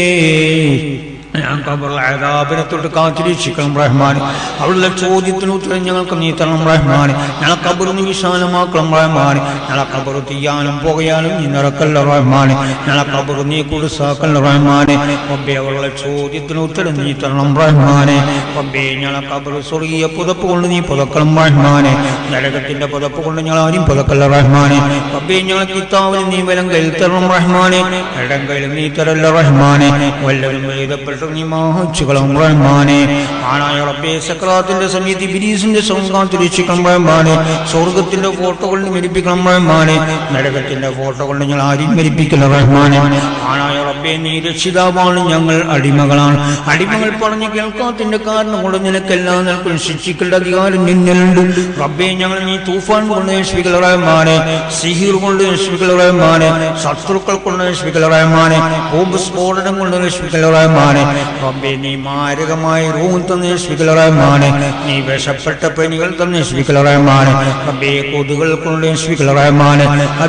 ഞാൻ കബറിൽ അതാപിനെ തൊട്ട് കാത്തിരീക്ഷിക്കണം റഹ്മാൻ അവളുടെ ചോദ്യത്തിന് ഉത്തരം ഞങ്ങൾക്ക് നീ തരണം റഹ്മാൻ ഞങ്ങളെ കബർ നീ വിശാലമാക്കണം റഹ്മാൻ ഞങ്ങളെ കബർ തീയാനും പുകയാനും നീ നിറക്കല്ല റഹ്മാൻ ഞങ്ങളെ കബർ നീ കുടുസാക്കല്ല റഹ്മാനെ റബ്ബേ അവളുടെ ചോദ്യത്തിന് ഉത്തരം നീ തരണം റഹ്മാനെ റബ്ബേ ഞങ്ങളെ കബർ സ്വർഗീയ പുതപ്പ് കൊണ്ട് നീ പുതക്കണം റഹ്മാനെ നരകത്തിന്റെ പുതപ്പ് കൊണ്ട് ഞങ്ങൾ ആരും പുതക്കല്ല റഹ്മാനെ റബ്ബേ ഞങ്ങളെ കിതാവിന് നീ വലം കയ്യിൽ തരണം റഹ്മാനെ ഇടം കയ്യിൽ നീ തരല്ല റഹ്മാനെ വല്ലവരും എഴുതപ്പെട്ട നീ മോഹിച്ചുകളും റഹ്മാനെ ആണായ റബ്ബേ സക്രാത്തിന്റെ സമയത്ത് ബിരീസിന്റെ സംഘാത്തിൽ രക്ഷിക്കണം റഹ്മാനെ സ്വർഗത്തിന്റെ ഫോട്ടോ കൊണ്ട് മരിപ്പിക്കണം റഹ്മാനെ നരകത്തിന്റെ ഫോട്ടോ കൊണ്ട് ഞങ്ങൾ ആരും മരിപ്പിക്കില്ല റഹ്മാനെ ആണായ റബ്ബേ നീ രക്ഷിതാവാണ് ഞങ്ങൾ അടിമകളാണ് അടിമകൾ പറഞ്ഞു കേൾക്കാത്തിന്റെ കാരണം കൊണ്ട് നിനക്കെല്ലാം നിൽക്കും ശിക്ഷിക്കേണ്ട അധികാരം നിന്നിലുണ്ട് റബ്ബേ ഞങ്ങൾ നീ തൂഫാൻ കൊണ്ട് നശിപ്പിക്കൽ റഹ്മാനെ സിഹിർ കൊണ്ട് നശിപ്പിക്കൽ റഹ്മാനെ ശത്രുക്കൾ കൊണ്ട് നശിപ്പിക്കൽ റഹ്മാനെ ബോംബ് സ്ഫോടനം കൊണ്ട് നശിപ്പിക്കൽ റഹ്മാനെ റബ്ബേ നീ മാരകമായ റൂം തന്നെ നശിപ്പിക്കൽ റഹ്മാനെ നീ വിഷപ്പെട്ട പനികൾ തന്നെ നശിപ്പിക്കൽ റഹ്മാനെ റബ്ബേ കൊതുകൾ കൊണ്ട് നശിപ്പിക്കൽ റഹ്മാനെ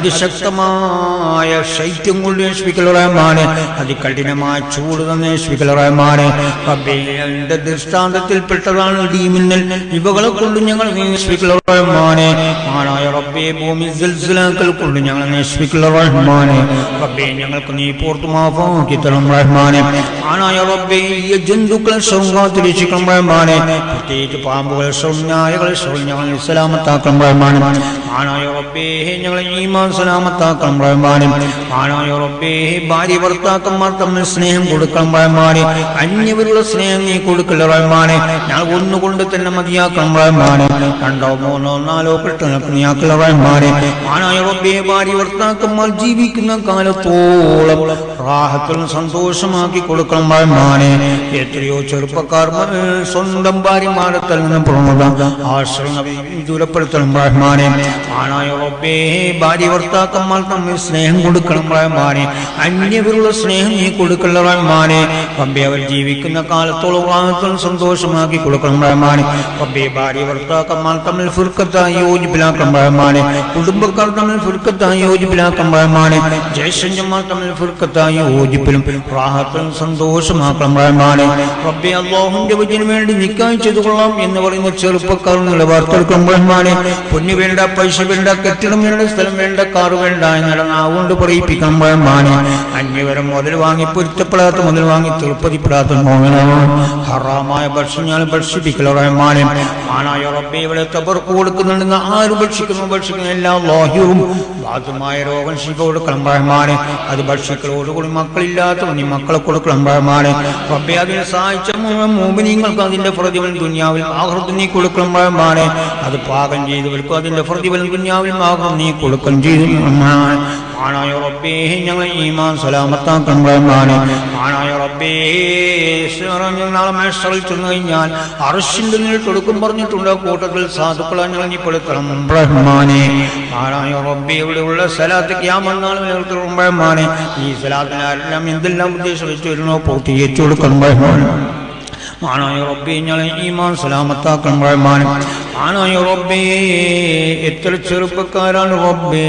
അതിശക്തമായ ശൈത്യം കൊണ്ട് നശിപ്പിക്കൽ റഹ്മാനെ അതികഠിനമായ ചൂട് തന്നെ നശിപ്പിക്കൽ റഹ്മാനെ റബ്ബേ എന്റെ ദൃഷ്ടാന്തത്തിൽപ്പെട്ടതാണ് ഇടിമിന്നൽ ഇവകളെ കൊണ്ട് ഞങ്ങൾ നശിപ്പിക്കൽ റഹ്മാനെ ആണായ റബ്ബേ ഭൂമി സിൽസിലാക്കൽ കൊണ്ട് ഞങ്ങൾ നശിപ്പിക്കൽ റഹ്മാനെ റബ്ബേ ഞങ്ങൾക്ക് നീ പൂർത്തു മാഫാക്കി തരണം റഹ്മാനെ ആണായ റബ്ബേ ഈ ജന്തുക്കളെ സൗഹാത്തിരിച്ചിക്കണം റഹ്മാനെ പ്രത്യേകിച്ച് പാമ്പുകൾ സൗന്യായകൾ ഞങ്ങൾ സലാമത്താക്കണം റഹ്മാനെ ആണായ റബ്ബേ ഞങ്ങളെ ഈമാൻ സലാമത്താക്കണം റഹ്മാനെ ആണായ റബ്ബേ ഭാര്യ ഭർത്താക്കന്മാർ തമ്മിൽ സ്നേഹം കൊടുക്കണം റഹ്മാനെ അന്യവരുടെ സ്നേഹം നീ കൊടുക്കല റഹ്മാനെ ഞങ്ങൾ ഒന്നുകൊണ്ട് തന്നെ മതിയാക്കണം റഹ്മാനെ രണ്ടോ മൂന്നോ നാലോ പെട്ടെന്ന് നീയാക്കല റഹ്മാനെ ആണായ റബ്ബേ ഭാര്യ ഭർത്താക്കന്മാർ ജീവിക്കുന്ന കാലത്തോളം റാഹത്തിലും സന്തോഷമാക്കി കൊടുക്കണം റഹ്മാനെ എത്രയോ ചെറുപ്പക്കാർ മ- സ്വന്തം ഭാര്യമാരെ തന്നെ പ്രമുഖ ആശ്രമം ദൂരപ്പെടുത്തണം റഹ്മാനെ ആണായ റബ്ബേ ഭാര്യ ഭർത്താക്കന്മാർ തമ്മിൽ സ്നേഹം കൊടുക്കണം റഹ്മാനെ അന്യ അന്യവരുള്ള സ്നേഹം നീ കൊടുക്കല്ല റഹ്മാനെ റബ്ബെ അവർ ജീവിക്കുന്ന കാലത്തോളം കാലത്തോളം സന്തോഷമാക്കി കൊടുക്കണം റഹ്മാനെ റബ്ബെ ഭാര്യ ഭർത്താക്കന്മാർ തമ്മിൽ ഫുർക്കത്തായി യോജിപ്പിലാക്കണം റഹ്മാനെ കുടുംബക്കാർ തമ്മിൽ ഫുർക്കത്തായി യോജിപ്പിലാക്കണം റഹ്മാനെ ജയശഞ്ചന്മാർ തമ്മിൽ ഫുർക്കത്തായി യോജിപ്പിലും റാഹത്തിലും സന്തോഷമാക്കണം റഹ്മാനെ റബ്ബെ അള്ളാഹുന്റെ വചനം വേണ്ടി നിക്കായി ചെയ്തു കൊള്ളാം എന്ന് പറയുന്ന ചെറുപ്പക്കാർ നിലവാർത്തെടുക്കണം റഹ്മാനെ പൊന്നു വേണ്ട പൈസ വേണ്ട കെട്ടിടം വേണ്ട സ്ഥലം വേണ്ട കാറ് വേണ്ട എന്നുള്ള നാവുകൊണ്ട് പറയിപ്പിക്കണം റഹ്മാനെ അന്യവരം മുതൽ വാങ്ങി പൊരുത്തപ്പെടാത്ത മുതൽ വാങ്ങി തീർപ്പതിപ്പെടാത്ത മോഹനമോ ഹറാമായ ഭക്ഷണം ഞാൻ ഭക്ഷിപ്പിക്കലോ റഹ്മാനെ ആനായ റബ്ബെ ഇവിടെ തബർക്ക് കൊടുക്കുന്നുണ്ടെന്ന് ആര് ഭക്ഷിക്കുന്നു ഭക്ഷിക്കുന്ന എല്ലാ ലോഹ്യവും ബാധുമായ രോഗം ശിവ കൊടുക്കണം റഹ്മാനെ അത് ഭക്ഷിക്കലോടുകൂടി മക്കളില്ലാത്ത നീ മക്കളെ കൊടുക്കണം റഹ്മാനെ റബ്ബെ അതിനെ സഹായിച്ച മുഴുവൻ മോമിനിങ്ങൾക്ക് അതിന്റെ പ്രതിഫലം ദുനിയാവിൽ ആഹൃതി നീ കൊടുക്കണം റഹ്മാനെ അത് പാകം ചെയ്തവർക്കും അതിന്റെ പ്രതിഫലം ദുനിയാവിൽ ആഹൃതി നീ കൊടുക്കണം ചെയ്തു റഹ്മാനെ. ആണായ റബ്ബേ ഞങ്ങൾ ഈമാൻ സലാമത്താക്കണം റഹ്മാനെ ആണായ റബ്ബേ ഈശ്വരൻ നാളെ മേഷറിൽ ചെന്ന് കഴിഞ്ഞാൽ അറശിന്റെ നീൾ കൊടുക്കും പറഞ്ഞിട്ടുണ്ട് ആ കൂട്ടത്തിൽ സാധുക്കളെ ഞങ്ങൾ നീ പെടുത്തണം റഹ്മാനെ ആണായ റബ്ബേ ഇവിടെയുള്ള സ്ഥലത്ത് ക്യാമെന്നാൾ നിലനിർത്തണം റഹ്മാനെ ഈ സ്ഥലത്തിനാരെല്ലാം എന്തെല്ലാം ഉദ്ദേശം വെച്ച് വരുന്നോ പൂർത്തീകരിച്ചു കൊടുക്കണം റഹ്മാനെ ആണായ റബ്ബേ ഞങ്ങളെ ഈമാൻ സലാമത്താക്കണം റഹ്മാനെ ആണായ റബ്ബേ എത്ര ചെറുപ്പക്കാരാണ് റബ്ബേ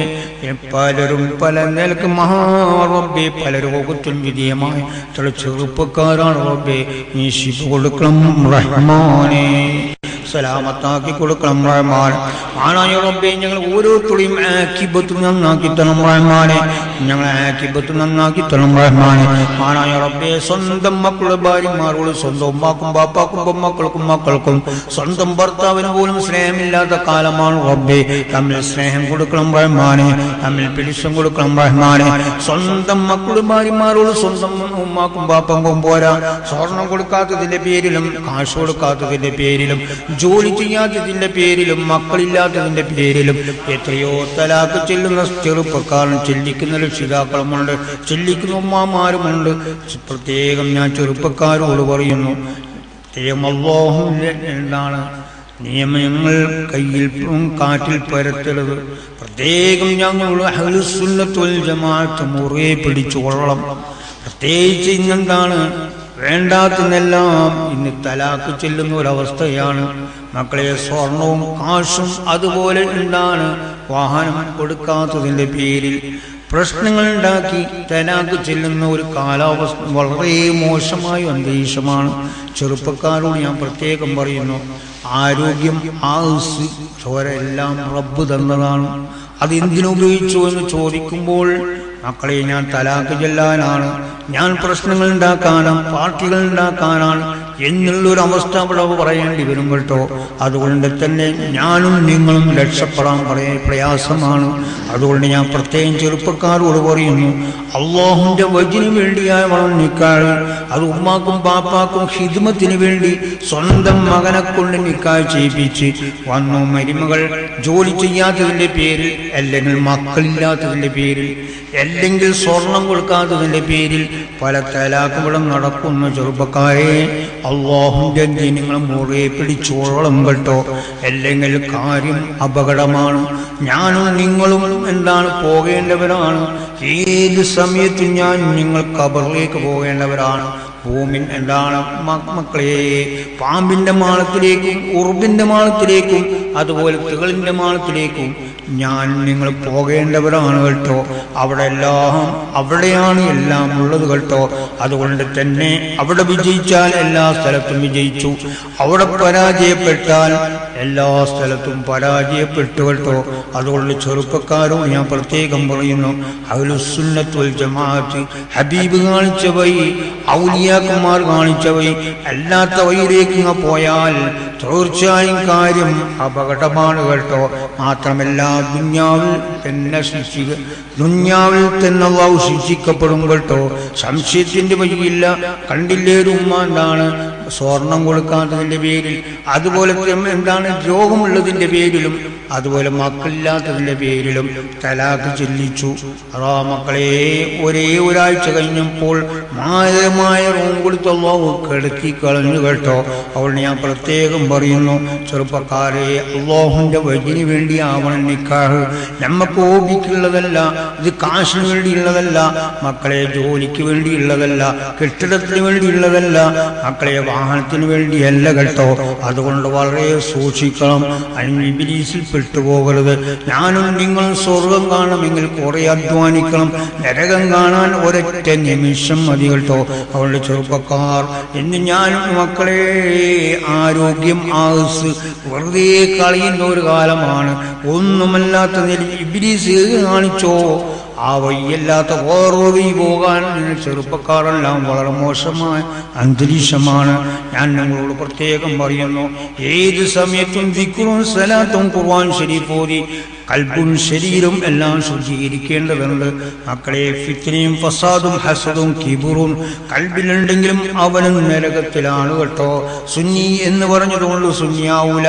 പലരും പല നിലക്ക് മഹാ റബ്ബേ പല രോഗത്തിനും വിധേയമായ എത്ര ചെറുപ്പക്കാരാണ് റബ്ബേ നീ ശിവ കൊടുക്കണം റഹ്മാനെ സലാമത്താക്കി കൊടുക്കണം റഹ്മാൻ ആണായ റബ്ബേ ഞങ്ങൾ ഓരോരുത്തരെയും ആക്കിബത്ത് നന്നാക്കി തരണം റഹ്മാനെ ഞങ്ങളെ ആക്കിബത്ത് നന്നാക്കി തരണം റഹ്മാനെ ആണായ റബ്ബേ സ്വന്തം മക്കളുടെ ഭാര്യമാരോട് സ്വന്തം ഉമ്മാക്കും ബാപ്പാക്കും പൊമ്മക്കൾക്കും മക്കൾക്കും സ്വന്തം ഭർത്താവിന് പോലും സ്നേഹമില്ലാത്ത കാലമാണ് റബ്ബേ തമ്മിൽ സ്നേഹം കൊടുക്കണം റഹ്മാനെ തമ്മിൽ പിടിച്ചും കൊടുക്കണം റഹ്മാനെ സ്വന്തം മക്കളുടെ ഭാര്യമാരോട് സ്വന്തം ഉമ്മാക്കും ബാപ്പക്കും പോരാ സ്വർണം കൊടുക്കാത്തതിന്റെ പേരിലും കാശ് കൊടുക്കാത്തതിന്റെ പേരിലും ജോലി ചെയ്യാത്തതിന്റെ പേരിലും മക്കളില്ലാത്തതിന്റെ പേരിലും എത്രയോ തലാക്ക് ചെല്ലുന്ന ചെറുപ്പക്കാരൻ ചെല്ലിക്കുന്ന രക്ഷിതാക്കളുമുണ്ട് ചെല്ലിക്കുന്ന ഉമ്മാമാരുമുണ്ട് പ്രത്യേകം ഞാൻ ചെറുപ്പക്കാരോട് പറയുന്നു പ്രത്യേകം അള്ളാഹു എന്താണ് നിയമങ്ങൾ കയ്യിൽ കാറ്റിൽ പരത്തരുത് പ്രത്യേകം ഞങ്ങൾ അഹ്ലുസുന്നത്തുൽ ജമാഅത്ത് മുറിയെ പിടിച്ചു കൊള്ളണം പ്രത്യേകിച്ച് ഇന്നെന്താണ് വേണ്ടാത്തതെല്ലാം ഇന്ന് തലാക്ക് ചെല്ലുന്ന ഒരവസ്ഥയാണ് മക്കളെ സ്വർണവും കാശും അതുപോലെ എന്താണ് വാഹനം കൊടുക്കാത്തതിന്റെ പേരിൽ പ്രശ്നങ്ങൾ ഉണ്ടാക്കി തലാക്ക് ചെല്ലുന്ന ഒരു കാലാവസ്ഥ വളരെ മോശമായ അന്തരീക്ഷമാണ് ചെറുപ്പക്കാരോട് ഞാൻ പ്രത്യേകം പറയുന്നു ആരോഗ്യം ആയുസ് ചോര എല്ലാം റബ്ബ് തന്നതാണ് അത് എന്തിനുപയോഗിച്ചു എന്ന് ചോദിക്കുമ്പോൾ മക്കളെ ഞാൻ തലാക്ക് ചെല്ലാനാണ് ഞാൻ പ്രശ്നങ്ങൾ ഉണ്ടാക്കാനാണ് പാർട്ടികൾ ഉണ്ടാക്കാനാണ് എന്നുള്ളൊരു അവസ്ഥ അവിടെ പറയേണ്ടി വരും കേട്ടോ അതുകൊണ്ട് തന്നെ ഞാനും നിങ്ങളും രക്ഷപ്പെടാൻ പറയാൻ പ്രയാസമാണ് അതുകൊണ്ട് ഞാൻ പ്രത്യേകം ചെറുപ്പക്കാരോട് പറയുന്നു അള്ളാഹുന്റെ വജിന് വേണ്ടിയായ വളർന്നിക്കാൾ അത് ഉമ്മാക്കും പാപ്പാക്കും ഹിദ്മത്തിന് വേണ്ടി സ്വന്തം മകനെ കൊണ്ട് നിക്കായ് ചെയ്യിപ്പിച്ച് വന്നു മരുമകൾ ജോലി ചെയ്യാത്തതിന്റെ പേരിൽ അല്ലെങ്കിൽ മക്കളില്ലാത്തതിന്റെ പേരിൽ അല്ലെങ്കിൽ സ്വർണം കൊടുക്കാത്തതിന്റെ പേരിൽ പല തലാക്കുകളും നടക്കുന്ന ചെറുപ്പക്കാരെ അള്ളാഹുന്റെ നിങ്ങൾ മുറിയെ പിടിച്ചോളം കേട്ടോ അല്ലെങ്കിൽ കാര്യം അപകടമാണ് ഞാനും നിങ്ങളും എന്താണ് പോകേണ്ടവരാണ് ഏത് സമയത്തും ഞാൻ നിങ്ങൾ കബറിലേക്ക് പോകേണ്ടവരാണ് ഭൂമിൻ എന്താണ് മ- മക്കളെ പാമ്പിന്റെ മാളത്തിലേക്കും ഉറുമ്പിന്റെ മാളത്തിലേക്കും അതുപോലെ തികളിന്റെ മാളത്തിലേക്കും ഞാൻ നിങ്ങൾ പോകേണ്ടവരാണ് കേട്ടോ അവിടെ എല്ലാം അവിടെയാണ് എല്ലാം ഉള്ളത് കേട്ടോ അതുകൊണ്ട് തന്നെ അവിടെ വിജയിച്ചാൽ എല്ലാ സ്ഥലത്തും വിജയിച്ചു അവിടെ പരാജയപ്പെട്ടാൽ എല്ലാ സ്ഥലത്തും പരാജയപ്പെട്ടു കേട്ടോ അതുകൊണ്ട് ചെറുപ്പക്കാരോട് ഞാൻ പ്രത്യേകം പറയുന്നു അഹ്ലുസുന്നത്തുൽ ജമാഅത്ത് ഹബീബ് കാണിച്ച വഴി ഔലിയാക്കന്മാർ കാണിച്ച വഴി അല്ലാത്ത വഴിയിലേക്ക് ഇങ്ങ് പോയാൽ തീർച്ചയായും കാര്യം അപകടമാണ് കേട്ടോ മാത്രമല്ല ദുന്യാവിൽ തന്നെ ശിക്ഷിക്ക ദുന്യാവിൽ തന്നെ അള്ളാഹു ശിക്ഷിക്കപ്പെടും കേട്ടോ സംശയത്തിന്റെ വഴിയില്ല കണ്ടില്ലേ ഒരു ഉമ്മ എന്താണ് സ്വർണം കൊടുക്കാത്തതിന്റെ പേരിൽ അതുപോലെ തന്നെ എന്താണ് രോഗമുള്ളതിന്റെ പേരിലും അതുപോലെ മക്കളില്ലാത്തതിന്റെ പേരിലും തലാക്ക് ചെല്ലിച്ചു അതാ മക്കളെ ഒരേ ഒരാഴ്ച കഴിഞ്ഞപ്പോൾ മായമായ റൂം കൊടുത്തല്ലോ കിടക്കി കളഞ്ഞു കേട്ടോ അവൾ ഞാൻ പ്രത്യേകം പറയുന്നു ചെറുപ്പക്കാരെ അള്ളാഹുന്റെ വജിന് വേണ്ടി ആവണം നിക്കാഹ് നമുക്ക് ഓബിക്കുള്ളതല്ല ഇത് കാശിന് വേണ്ടിയുള്ളതല്ല മക്കളെ ജോലിക്ക് വേണ്ടിയുള്ളതല്ല കെട്ടിടത്തിന് വേണ്ടിയുള്ളതല്ല മക്കളെ വാഹനത്തിന് വേണ്ടിയല്ല കേട്ടോ അതുകൊണ്ട് വളരെ സൂക്ഷിക്കണം അതിന് ഇബിലീസിൽ പെട്ടുപോകരുത് ഞാനും നിങ്ങളും സ്വർഗം കാണണമെങ്കിൽ കുറെ അധ്വാനിക്കണം നരകം കാണാൻ ഒരൊറ്റ നിമിഷം മതി കേട്ടോ അവളുടെ ചെറുപ്പക്കാർ എന്ന് ഞാനും മക്കളെ ആരോഗ്യം ആയുസ് വെറുതെ കളയുന്ന ഒരു കാലമാണ് ഒന്നുമല്ലാത്ത നില ഇബിലീസ് കാണിച്ചോ ആ വയ്യല്ലാത്ത ഓർവി പോകാൻ ചെറുപ്പക്കാരെല്ലാം വളരെ മോശമായ അന്തരീക്ഷമാണ് ഞാൻ നിങ്ങളോട് പ്രത്യേകം പറയുന്നു ഏത് സമയത്തും ദിക്കുറും സലാത്തും ഖുർആൻ ശരീഫോതി കൽബും ശരീരം എല്ലാം ശുചീകരിക്കേണ്ടതുണ്ട് മക്കളെ ഫിത്തിനെയും ഫസാദും ഹസദും കിബുറും കൽബിലുണ്ടെങ്കിലും അവനും നരകത്തിലാണ് കേട്ടോ സുന്നി എന്ന് പറഞ്ഞതുകൊണ്ട് സുന്നിയാവൂല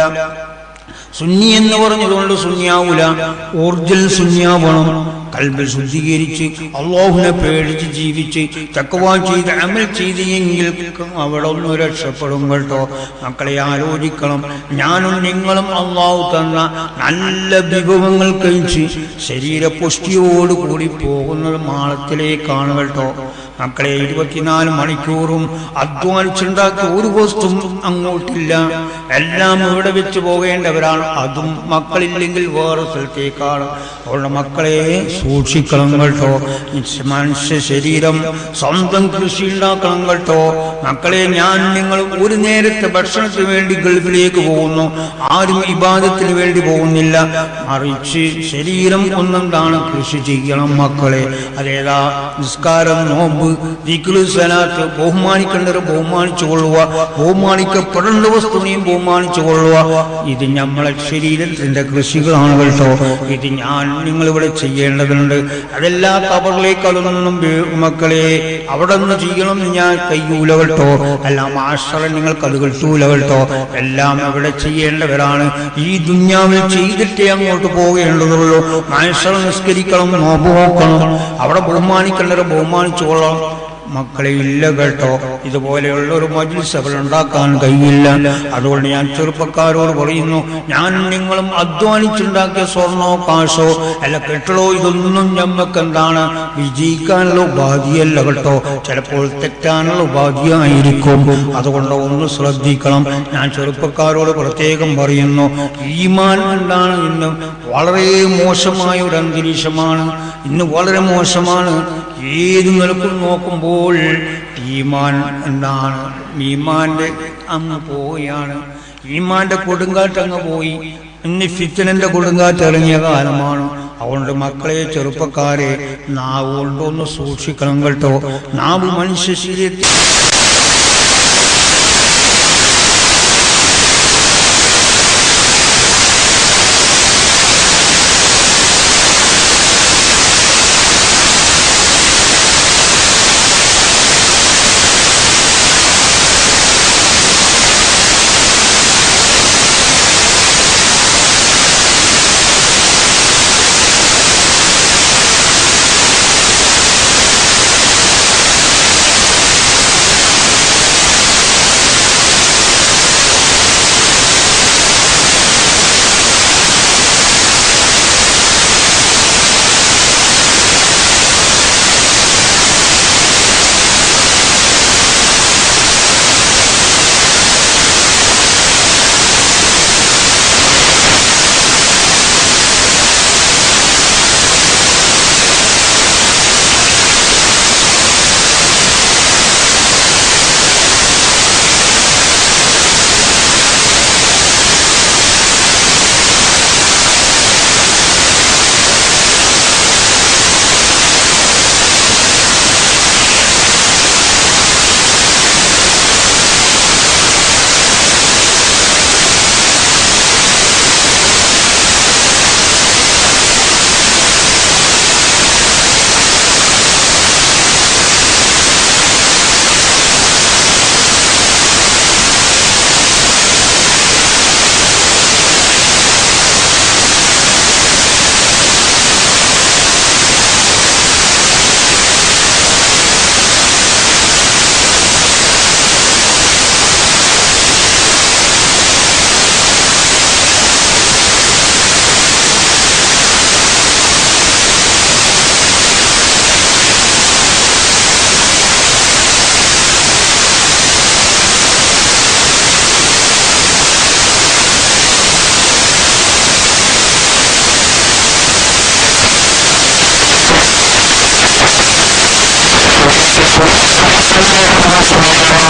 സുന്നി എന്ന് പറഞ്ഞതുകൊണ്ട് സുന്യാവൂല ഊർജൽ സുന്യാവണം കൽബ് ശുദ്ധീകരിച്ച് അള്ളാഹുനെ പേടിച്ച് ജീവിച്ച് തക്കവാ ചെയ്ത് അമൽ ചെയ്ത് എങ്കിൽ അവിടെ ഒന്ന് രക്ഷപ്പെടും കേട്ടോ മക്കളെ ആലോചിക്കണം ഞാനും നിങ്ങളും അള്ളാഹു തന്ന നല്ല വിഭവങ്ങൾ കഴിച്ച് ശരീരപുഷ്ടിയോടുകൂടി പോകുന്നത് മാളത്തിലേക്കാണ് കേട്ടോ മക്കളെ ഇരുപത്തിനാല് മണിക്കൂറും അധ്വാനിച്ചുണ്ടാക്കിയ ഒരു വസ്തുവും അങ്ങോട്ടില്ല എല്ലാം ഇവിടെ വെച്ച് പോകേണ്ടവരാണ് അതും മക്കളില്ലെങ്കിൽ വേറെ സ്ഥലത്തേക്കാണ് അവരുടെ മക്കളെ സൂക്ഷിക്കണം കേട്ടോ മനുഷ്യ ശരീരം സ്വന്തം കൃഷി ഉണ്ടാക്കണം കേട്ടോ മക്കളെ ഞാൻ നിങ്ങൾ ഒരു നേരത്തെ ഭക്ഷണത്തിന് വേണ്ടി ഗൾഫിലേക്ക് പോകുന്നു ആരും ഇബാദത്തിന് വേണ്ടി പോകുന്നില്ല മറിച്ച് ശരീരം ഒന്നെന്താണ് കൃഷി ചെയ്യണം മക്കളെ അതേതാ നിസ്കാരം നോമ്പ് ദിക്റ് സലാത്ത് ബഹുമാനിക്കേണ്ടവരെ ബഹുമാനിച്ചു കൊള്ളുക ബഹുമാനിക്കപ്പെടേണ്ട വസ്തുവിനെയും ബഹുമാനിച്ചു കൊള്ളുക ഇത് നമ്മളെ ശരീരത്തിന്റെ കൃഷികളാണ് കേട്ടോ ഇത് ഞാൻ നിങ്ങൾ ഇവിടെ ചെയ്യേണ്ടതുണ്ട് അതെല്ലാ കബറിലേക്ക് അതൊന്നും വേ- മക്കളെ അവിടെ നിന്ന് ചെയ്യണം എന്ന് ഞാൻ കയ്യൂല കേട്ടോ എല്ലാം ആശ്രയം നിങ്ങൾക്ക് അത് കിട്ടൂല കേട്ടോ എല്ലാം അവിടെ ചെയ്യേണ്ടവരാണ് ഈ ദുഞ്ഞാവിൽ ചെയ്തിട്ടേ അങ്ങോട്ട് പോകേണ്ടതുള്ളൂ ആശ്രയം നിസ്കരിക്കണം നോമ്പ് നോക്കണം അവിടെ ബഹുമാനിക്കേണ്ടവരെ ബഹുമാനിച്ചു കൊള്ളണം മക്കളെ ഇല്ല കേട്ടോ ഇതുപോലെയുള്ള ഒരു മജ്ലിസ് അവർ ഉണ്ടാക്കാൻ കഴിയില്ല അതുകൊണ്ട് ഞാൻ ചെറുപ്പക്കാരോട് പറയുന്നു ഞാൻ നിങ്ങളും അധ്വാനിച്ചുണ്ടാക്കിയ സ്വർണോ കാശോ അല്ല കെട്ടളോ ഇതൊന്നും ഞമ്മക്ക് എന്താണ് വിജയിക്കാനുള്ള ഉപാധിയല്ല കേട്ടോ ചിലപ്പോൾ തെറ്റാനുള്ള ഉപാധിയായിരിക്കും അതുകൊണ്ട് ഒന്ന് ശ്രദ്ധിക്കണം ഞാൻ ചെറുപ്പക്കാരോട് പ്രത്യേകം പറയുന്നു ഈമാൻ എന്താണ് ഇന്ന് വളരെ മോശമായ ഒരു അന്തരീക്ഷമാണ് ഇന്ന് വളരെ മോശമാണ് ഏത് നിലക്കും നോക്കുമ്പോൾ ഈമാൻ എന്താണ് ഈമാന്റെ അങ്ങ് പോവുകയാണ് ഈമാന്റെ കൊടുങ്കാറ്റ് അങ്ങ് പോയി ഇന്ന് ഫിത്തനന്റെ കൊടുങ്കാറ്റ് ഇറങ്ങിയ കാലമാണ് അതുകൊണ്ട് മക്കളെ ചെറുപ്പക്കാരെ നാവ് കൊണ്ടൊന്ന് സൂക്ഷിക്കണം കേട്ടോ നാവ് മനുഷ്യ ശരീരത്തിൽ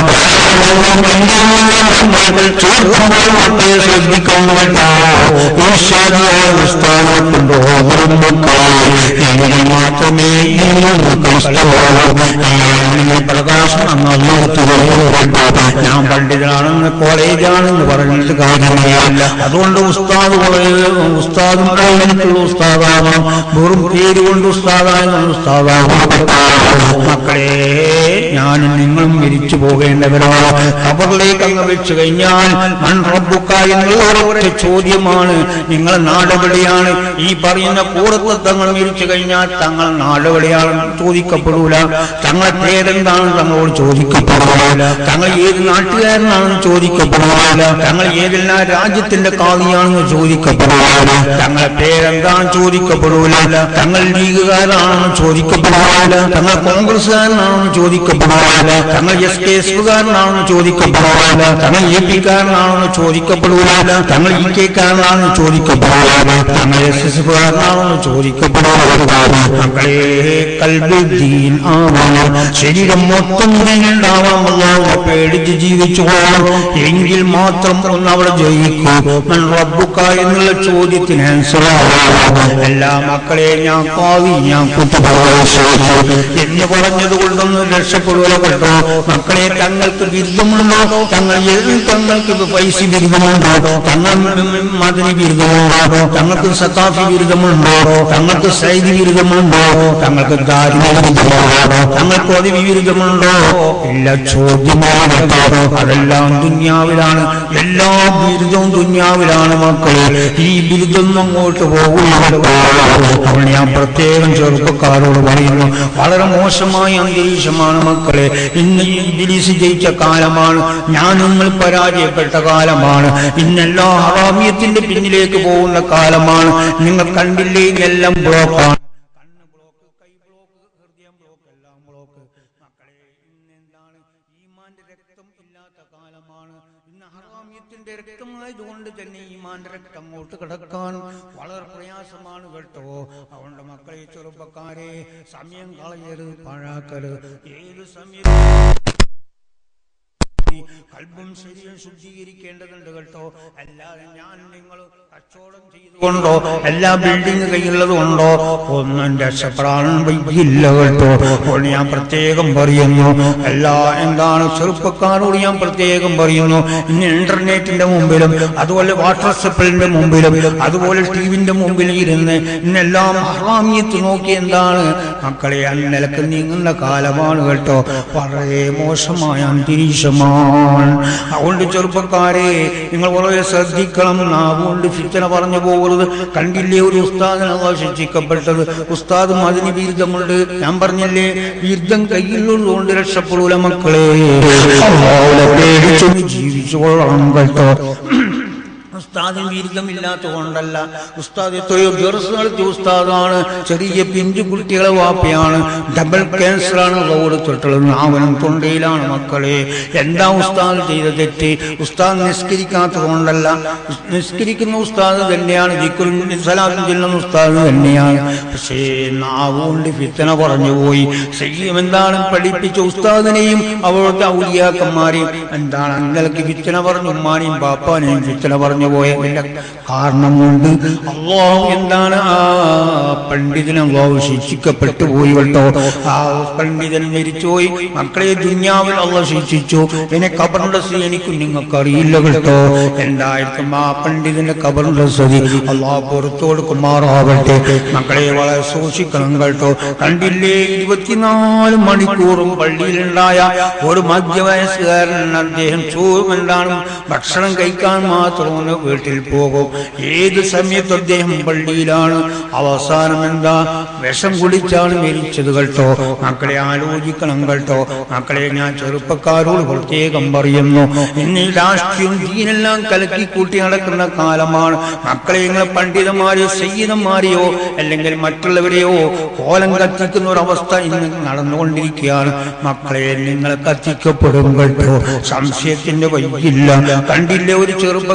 മക്കളെ ശ്രദ്ധിക്കണം കേട്ടോ ഈശ്വരായ സ്ഥാനത്തുണ്ടോ എങ്കിൽ മാത്രമേ നിങ്ങൾ പ്രകാശം ഞാൻ പണ്ഡിതനാണെന്ന് കോളേജാണെന്ന് പറഞ്ഞിട്ട് കാര്യമില്ല അതുകൊണ്ട് ഉസ്താദ് കോളേജ് ഉസ്താദും കഴിഞ്ഞിട്ടുള്ള ഉസ്താദാവാം വെറും പേര് കൊണ്ട് ഉസ്താദായെന്നുള്ള ഉസ്താദാവാം മക്കളെ ഞാനും നിങ്ങളും മരിച്ചു പോകേണ്ടവരാണ് അവരിലേക്ക് അങ്ങ് വെച്ച് കഴിഞ്ഞാൽ മൺ റബ്ബുക്ക എന്നുള്ള ഒരൊറ്റ ചോദ്യമാണ് നിങ്ങൾ നാടെവിടെയാണ് ഈ പറയുന്ന കൂടത്ത് തങ്ങൾ മരിച്ചു കഴിഞ്ഞാൽ തങ്ങൾ നാടെവിടെയാണെന്ന് ചോദിക്കപ്പെടൂല തങ്ങളെ പേരെന്താണ് തങ്ങളോട് ചോദിക്കപ്പെടൂല തങ്ങൾ ഏത് നാട്ടുകാരനാണെന്ന് ചോദിക്കപ്പെടൂല തങ്ങൾ ഏതെല്ലാം രാജ്യത്തിന്റെ കാവിയാണെന്ന് ചോദിക്കപ്പെടൂല തങ്ങളെ പേരെന്താണെന്ന് ചോദിക്കപ്പെടൂല തങ്ങൾ ലീഗുകാരാണെന്ന് ചോദിക്കപ്പെടൂല തങ്ങൾ കോൺഗ്രസ്സുകാരനാണെന്ന് ചോദിക്കപ്പെടൂല തങ്ങൾ എസ് കെ എസുകാരനാണെന്ന് ചോദിക്കപ്പെടൂല തങ്ങൾ എ പിക്കാരനാണെന്ന് ചോദിക്കപ്പെടൂല തങ്ങൾ ഇ കെക്കാരനാണെന്ന് ചോദിക്കപ്പെടൂല തങ്ങൾ എസ് എസ് കാരനാണെന്ന് ചോദിക്കപ്പെടൂല മക്കളെ കൽബിൽ ദീൻ ആവണം ശരീരം മൊത്തം ദീനുണ്ടാവാമല്ലോ പേടിച്ച് ജീവിച്ചോളാം എങ്കിൽ മാത്രം ഒന്ന് അവിടെ ജയിക്കും മൻ റബ്ബുക്ക എന്നുള്ള ചോദ്യത്തിന് ആൻസർ എല്ലാ മക്കളെ ഞാൻ കാവി ഞാൻ കുത്തുപ്രവേശിച്ചു എന്ന് പറഞ്ഞത് കൊണ്ടൊന്നും രക്ഷപ്പെടുക കേട്ടോ മക്കളെ തങ്ങൾക്ക് ബിരുദമുണ്ടോ തങ്ങൾ ഏത് തങ്ങൾക്ക് ഇത് പൈസ ബിരുദമുണ്ടോ തങ്ങൾ മദനി ബിരുദമുണ്ടോ തങ്ങൾക്ക് സത്താഫി ബിരുദമുണ്ടോ തങ്ങൾക്ക് സൈദി ബിരുദമുണ്ടോ തങ്ങൾക്ക് ധാർമ്മിക ബിരുദമുണ്ടോ തങ്ങൾക്ക് ഒതിവി ബിരുദമുണ്ടോ ഇല്ല ചോദ്യമാണ് കേട്ടോ. അതെല്ലാം ദുന്യാവിലാണ് എല്ലാ ബിരുദവും ദുന്യാവിലാണ് മക്കളെ ഈ ബിരുദം അങ്ങോട്ട് പോകുന്നത് അപ്പോൾ ഞാൻ പ്രത്യേകം ചെറുപ്പക്കാരോട് പറയുന്നു വളരെ മോശമായ അന്തരീക്ഷമാണ് മക്കളെ ഇന്ന് ഈ ഇബിലിസ് ജയിച്ച കാലമാണ് ഞാൻ നിങ്ങൾ പരാജയപ്പെട്ട കാലമാണ് ഇന്നെല്ലാ ഹറാമിയത്തിന്റെ പിന്നിലേക്ക് പോകുന്ന കാലമാണ് നിങ്ങൾ കണ്ടില്ലേ ഇതെല്ലാം ബ്ലോക്കാണ് കണ്ണ് ബ്ലോക്ക് കൈ ബ്ലോക്ക് ഹൃദയം ബ്ലോക്ക് എല്ലാം ബ്ലോക്ക് മക്കളെ ഇന്നെന്താണ് ഈമാന്റെ രക്തം ഇല്ലാത്ത കാലമാണ് ഇന്ന് ഹറാമിയത്തിന്റെ രക്തമായതുകൊണ്ട് തന്നെ ഈമാന്റെ രക്തം അങ്ങോട്ട് കിടക്കാൻ വളരെ പ്രയാസമാണ് കേട്ടോ അതുകൊണ്ട് മക്കളെ ചെറുപ്പക്കാരെ സമയം കളയരുത് പാഴാക്കരുത് ഏത് സമയം കൽബും ശരീരം ശുദ്ധീകരിക്കേണ്ടതുണ്ട് കേട്ടോ അല്ലാതെ ഞാൻ നിങ്ങൾ കച്ചവടം ചെയ്തുകൊണ്ടോ എല്ലാ ബിൽഡിംഗ് കയ്യിലുള്ളത് കൊണ്ടോ ഒന്നും രക്ഷപ്പെടാൻ വയ്യില്ല കേട്ടോ അപ്പോൾ ഞാൻ പ്രത്യേകം പറയുന്നു എല്ലാ എന്താണ് ചെറുപ്പക്കാരോട് ഞാൻ പ്രത്യേകം പറയുന്നു ഇന്ന് ഇന്റർനെറ്റിന്റെ മുമ്പിലും അതുപോലെ വാട്സപ്പിന്റെ മുമ്പിലും അതുപോലെ ടിവിന്റെ മുമ്പിൽ ഇരുന്ന് ഇന്നെല്ലാം ഹറാമിയത്ത് നോക്കി എന്താണ് മക്കളെ അന്നിലക്ക് നീങ്ങുന്ന കാലമാണ് കേട്ടോ വളരെ മോശമായ അന്തരീക്ഷമാണ് അതുകൊണ്ട് ചെറുപ്പക്കാരെ നിങ്ങൾ വളരെ ശ്രദ്ധിക്കണം നാവുകൊണ്ട് ഫിത്തന പറഞ്ഞു പോകരുത് കണ്ടില്ലേ ഒരു ഉസ്താദിനെ ശിക്ഷിക്കപ്പെട്ടത് ഉസ്താദ് മതിന് ബീർദമുണ്ട് ഞാൻ പറഞ്ഞല്ലേ ബീർദം കയ്യിലുള്ളതുകൊണ്ട് രക്ഷപ്പെടൂല മക്കളെ അള്ളാഹുവിനെ പേടിച്ചൊന്ന് ജീവിച്ചു കൊള്ളണം കേട്ടോ ഉസ്താദിന് ബിരുദമില്ലാത്ത കൊണ്ടല്ല ഉസ്താദ് എത്രയോ ദർസ് നടത്തിയ ഉസ്താദാണ് ചെറിയ പിഞ്ചു കുട്ടികളെ വാപ്പയാണ് ഡബിൾ ക്യാൻസർ ആണ് കൊടുത്തിട്ടുള്ളത് നാവനും തൊണ്ടയിലാണ് മക്കളെ എന്താ ഉസ്താദ് ചെയ്ത തെറ്റ് ഉസ്താദ് നിസ്കരിക്കാത്തത് കൊണ്ടല്ല നിസ്കരിക്കുന്ന ഉസ്താദ് തന്നെയാണ് ദിക്കുറും സലാത്തും ചെല്ലുന്ന ഉസ്താദ് തന്നെയാണ് പക്ഷേ നാവുകൊണ്ട് ഫിത്തന പറഞ്ഞു പോയി സയ്യം എന്താണ് പഠിപ്പിച്ച ഉസ്താദിനെയും അവരുടെ ഔലിയാക്കന്മാരെയും എന്താണ് അന്നലക്ക് ഫിത്തന പറഞ്ഞു ഉമ്മാനെയും ബാപ്പാനെയും ഫിത്തന പറഞ്ഞു പോയതിന്റെ കാരണം കൊണ്ട് അള്ളാഹു എന്താണ് ആ പണ്ഡിതൻ അള്ളാഹു ശിക്ഷിക്കപ്പെട്ടു പോയി കേട്ടോ ആ പണ്ഡിതൻ മരിച്ചുപോയി മക്കളെ ദുന്യാവിൽ അള്ളാഹ് ശിക്ഷിച്ചു പിന്നെ കബറിന്റെ സ്ഥിതി എനിക്ക് നിങ്ങൾക്ക് അറിയില്ല കേട്ടോ എന്തായിരിക്കും ആ പണ്ഡിതന്റെ കബറിന്റെ സ്ഥിതി അള്ളാഹ് പുറത്തു കൊടുക്കുമാറാവട്ടെ മക്കളെ വളരെ സൂക്ഷിക്കണം കേട്ടോ കണ്ടില്ലേ ഇരുപത്തിനാല് മണിക്കൂറും പള്ളിയിലുണ്ടായ ഒരു മധ്യവയസ്സുകാരൻ അദ്ദേഹം ചോറും എന്താണ് ഭക്ഷണം കഴിക്കാൻ മാത്രം ഒന്ന് വീട്ടിൽ പോകും ഏത് സമയത്ത് അദ്ദേഹം പള്ളിയിലാണ് അവസാനം എന്താ വിഷം കുടിച്ചാണ് മരിച്ചത് കേട്ടോ മക്കളെ ആലോചിക്കണം കേട്ടോ മക്കളെ ഞാൻ ചെറുപ്പക്കാരോട് പ്രത്യേകം പറയുന്നു ഇന്ന് ഈ രാഷ്ട്രീയം ദീനെല്ലാം കലക്കി കൂട്ടി നടക്കുന്ന കാലമാണ് മക്കളെ നിങ്ങൾ പണ്ഡിതന്മാരെയോ സയ്യിദന്മാരെയോ അല്ലെങ്കിൽ മറ്റുള്ളവരെയോ കോലം കത്തിക്കുന്ന ഒരു അവസ്ഥ ഇന്ന് നടന്നുകൊണ്ടിരിക്കുകയാണ് മക്കളെ നിങ്ങൾ കത്തിക്കപ്പെടും കേട്ടോ സംശയത്തിന്റെ വയ്യില്ല കണ്ടില്ലേ ഒരു ചെറുപ്പക്കാരൻ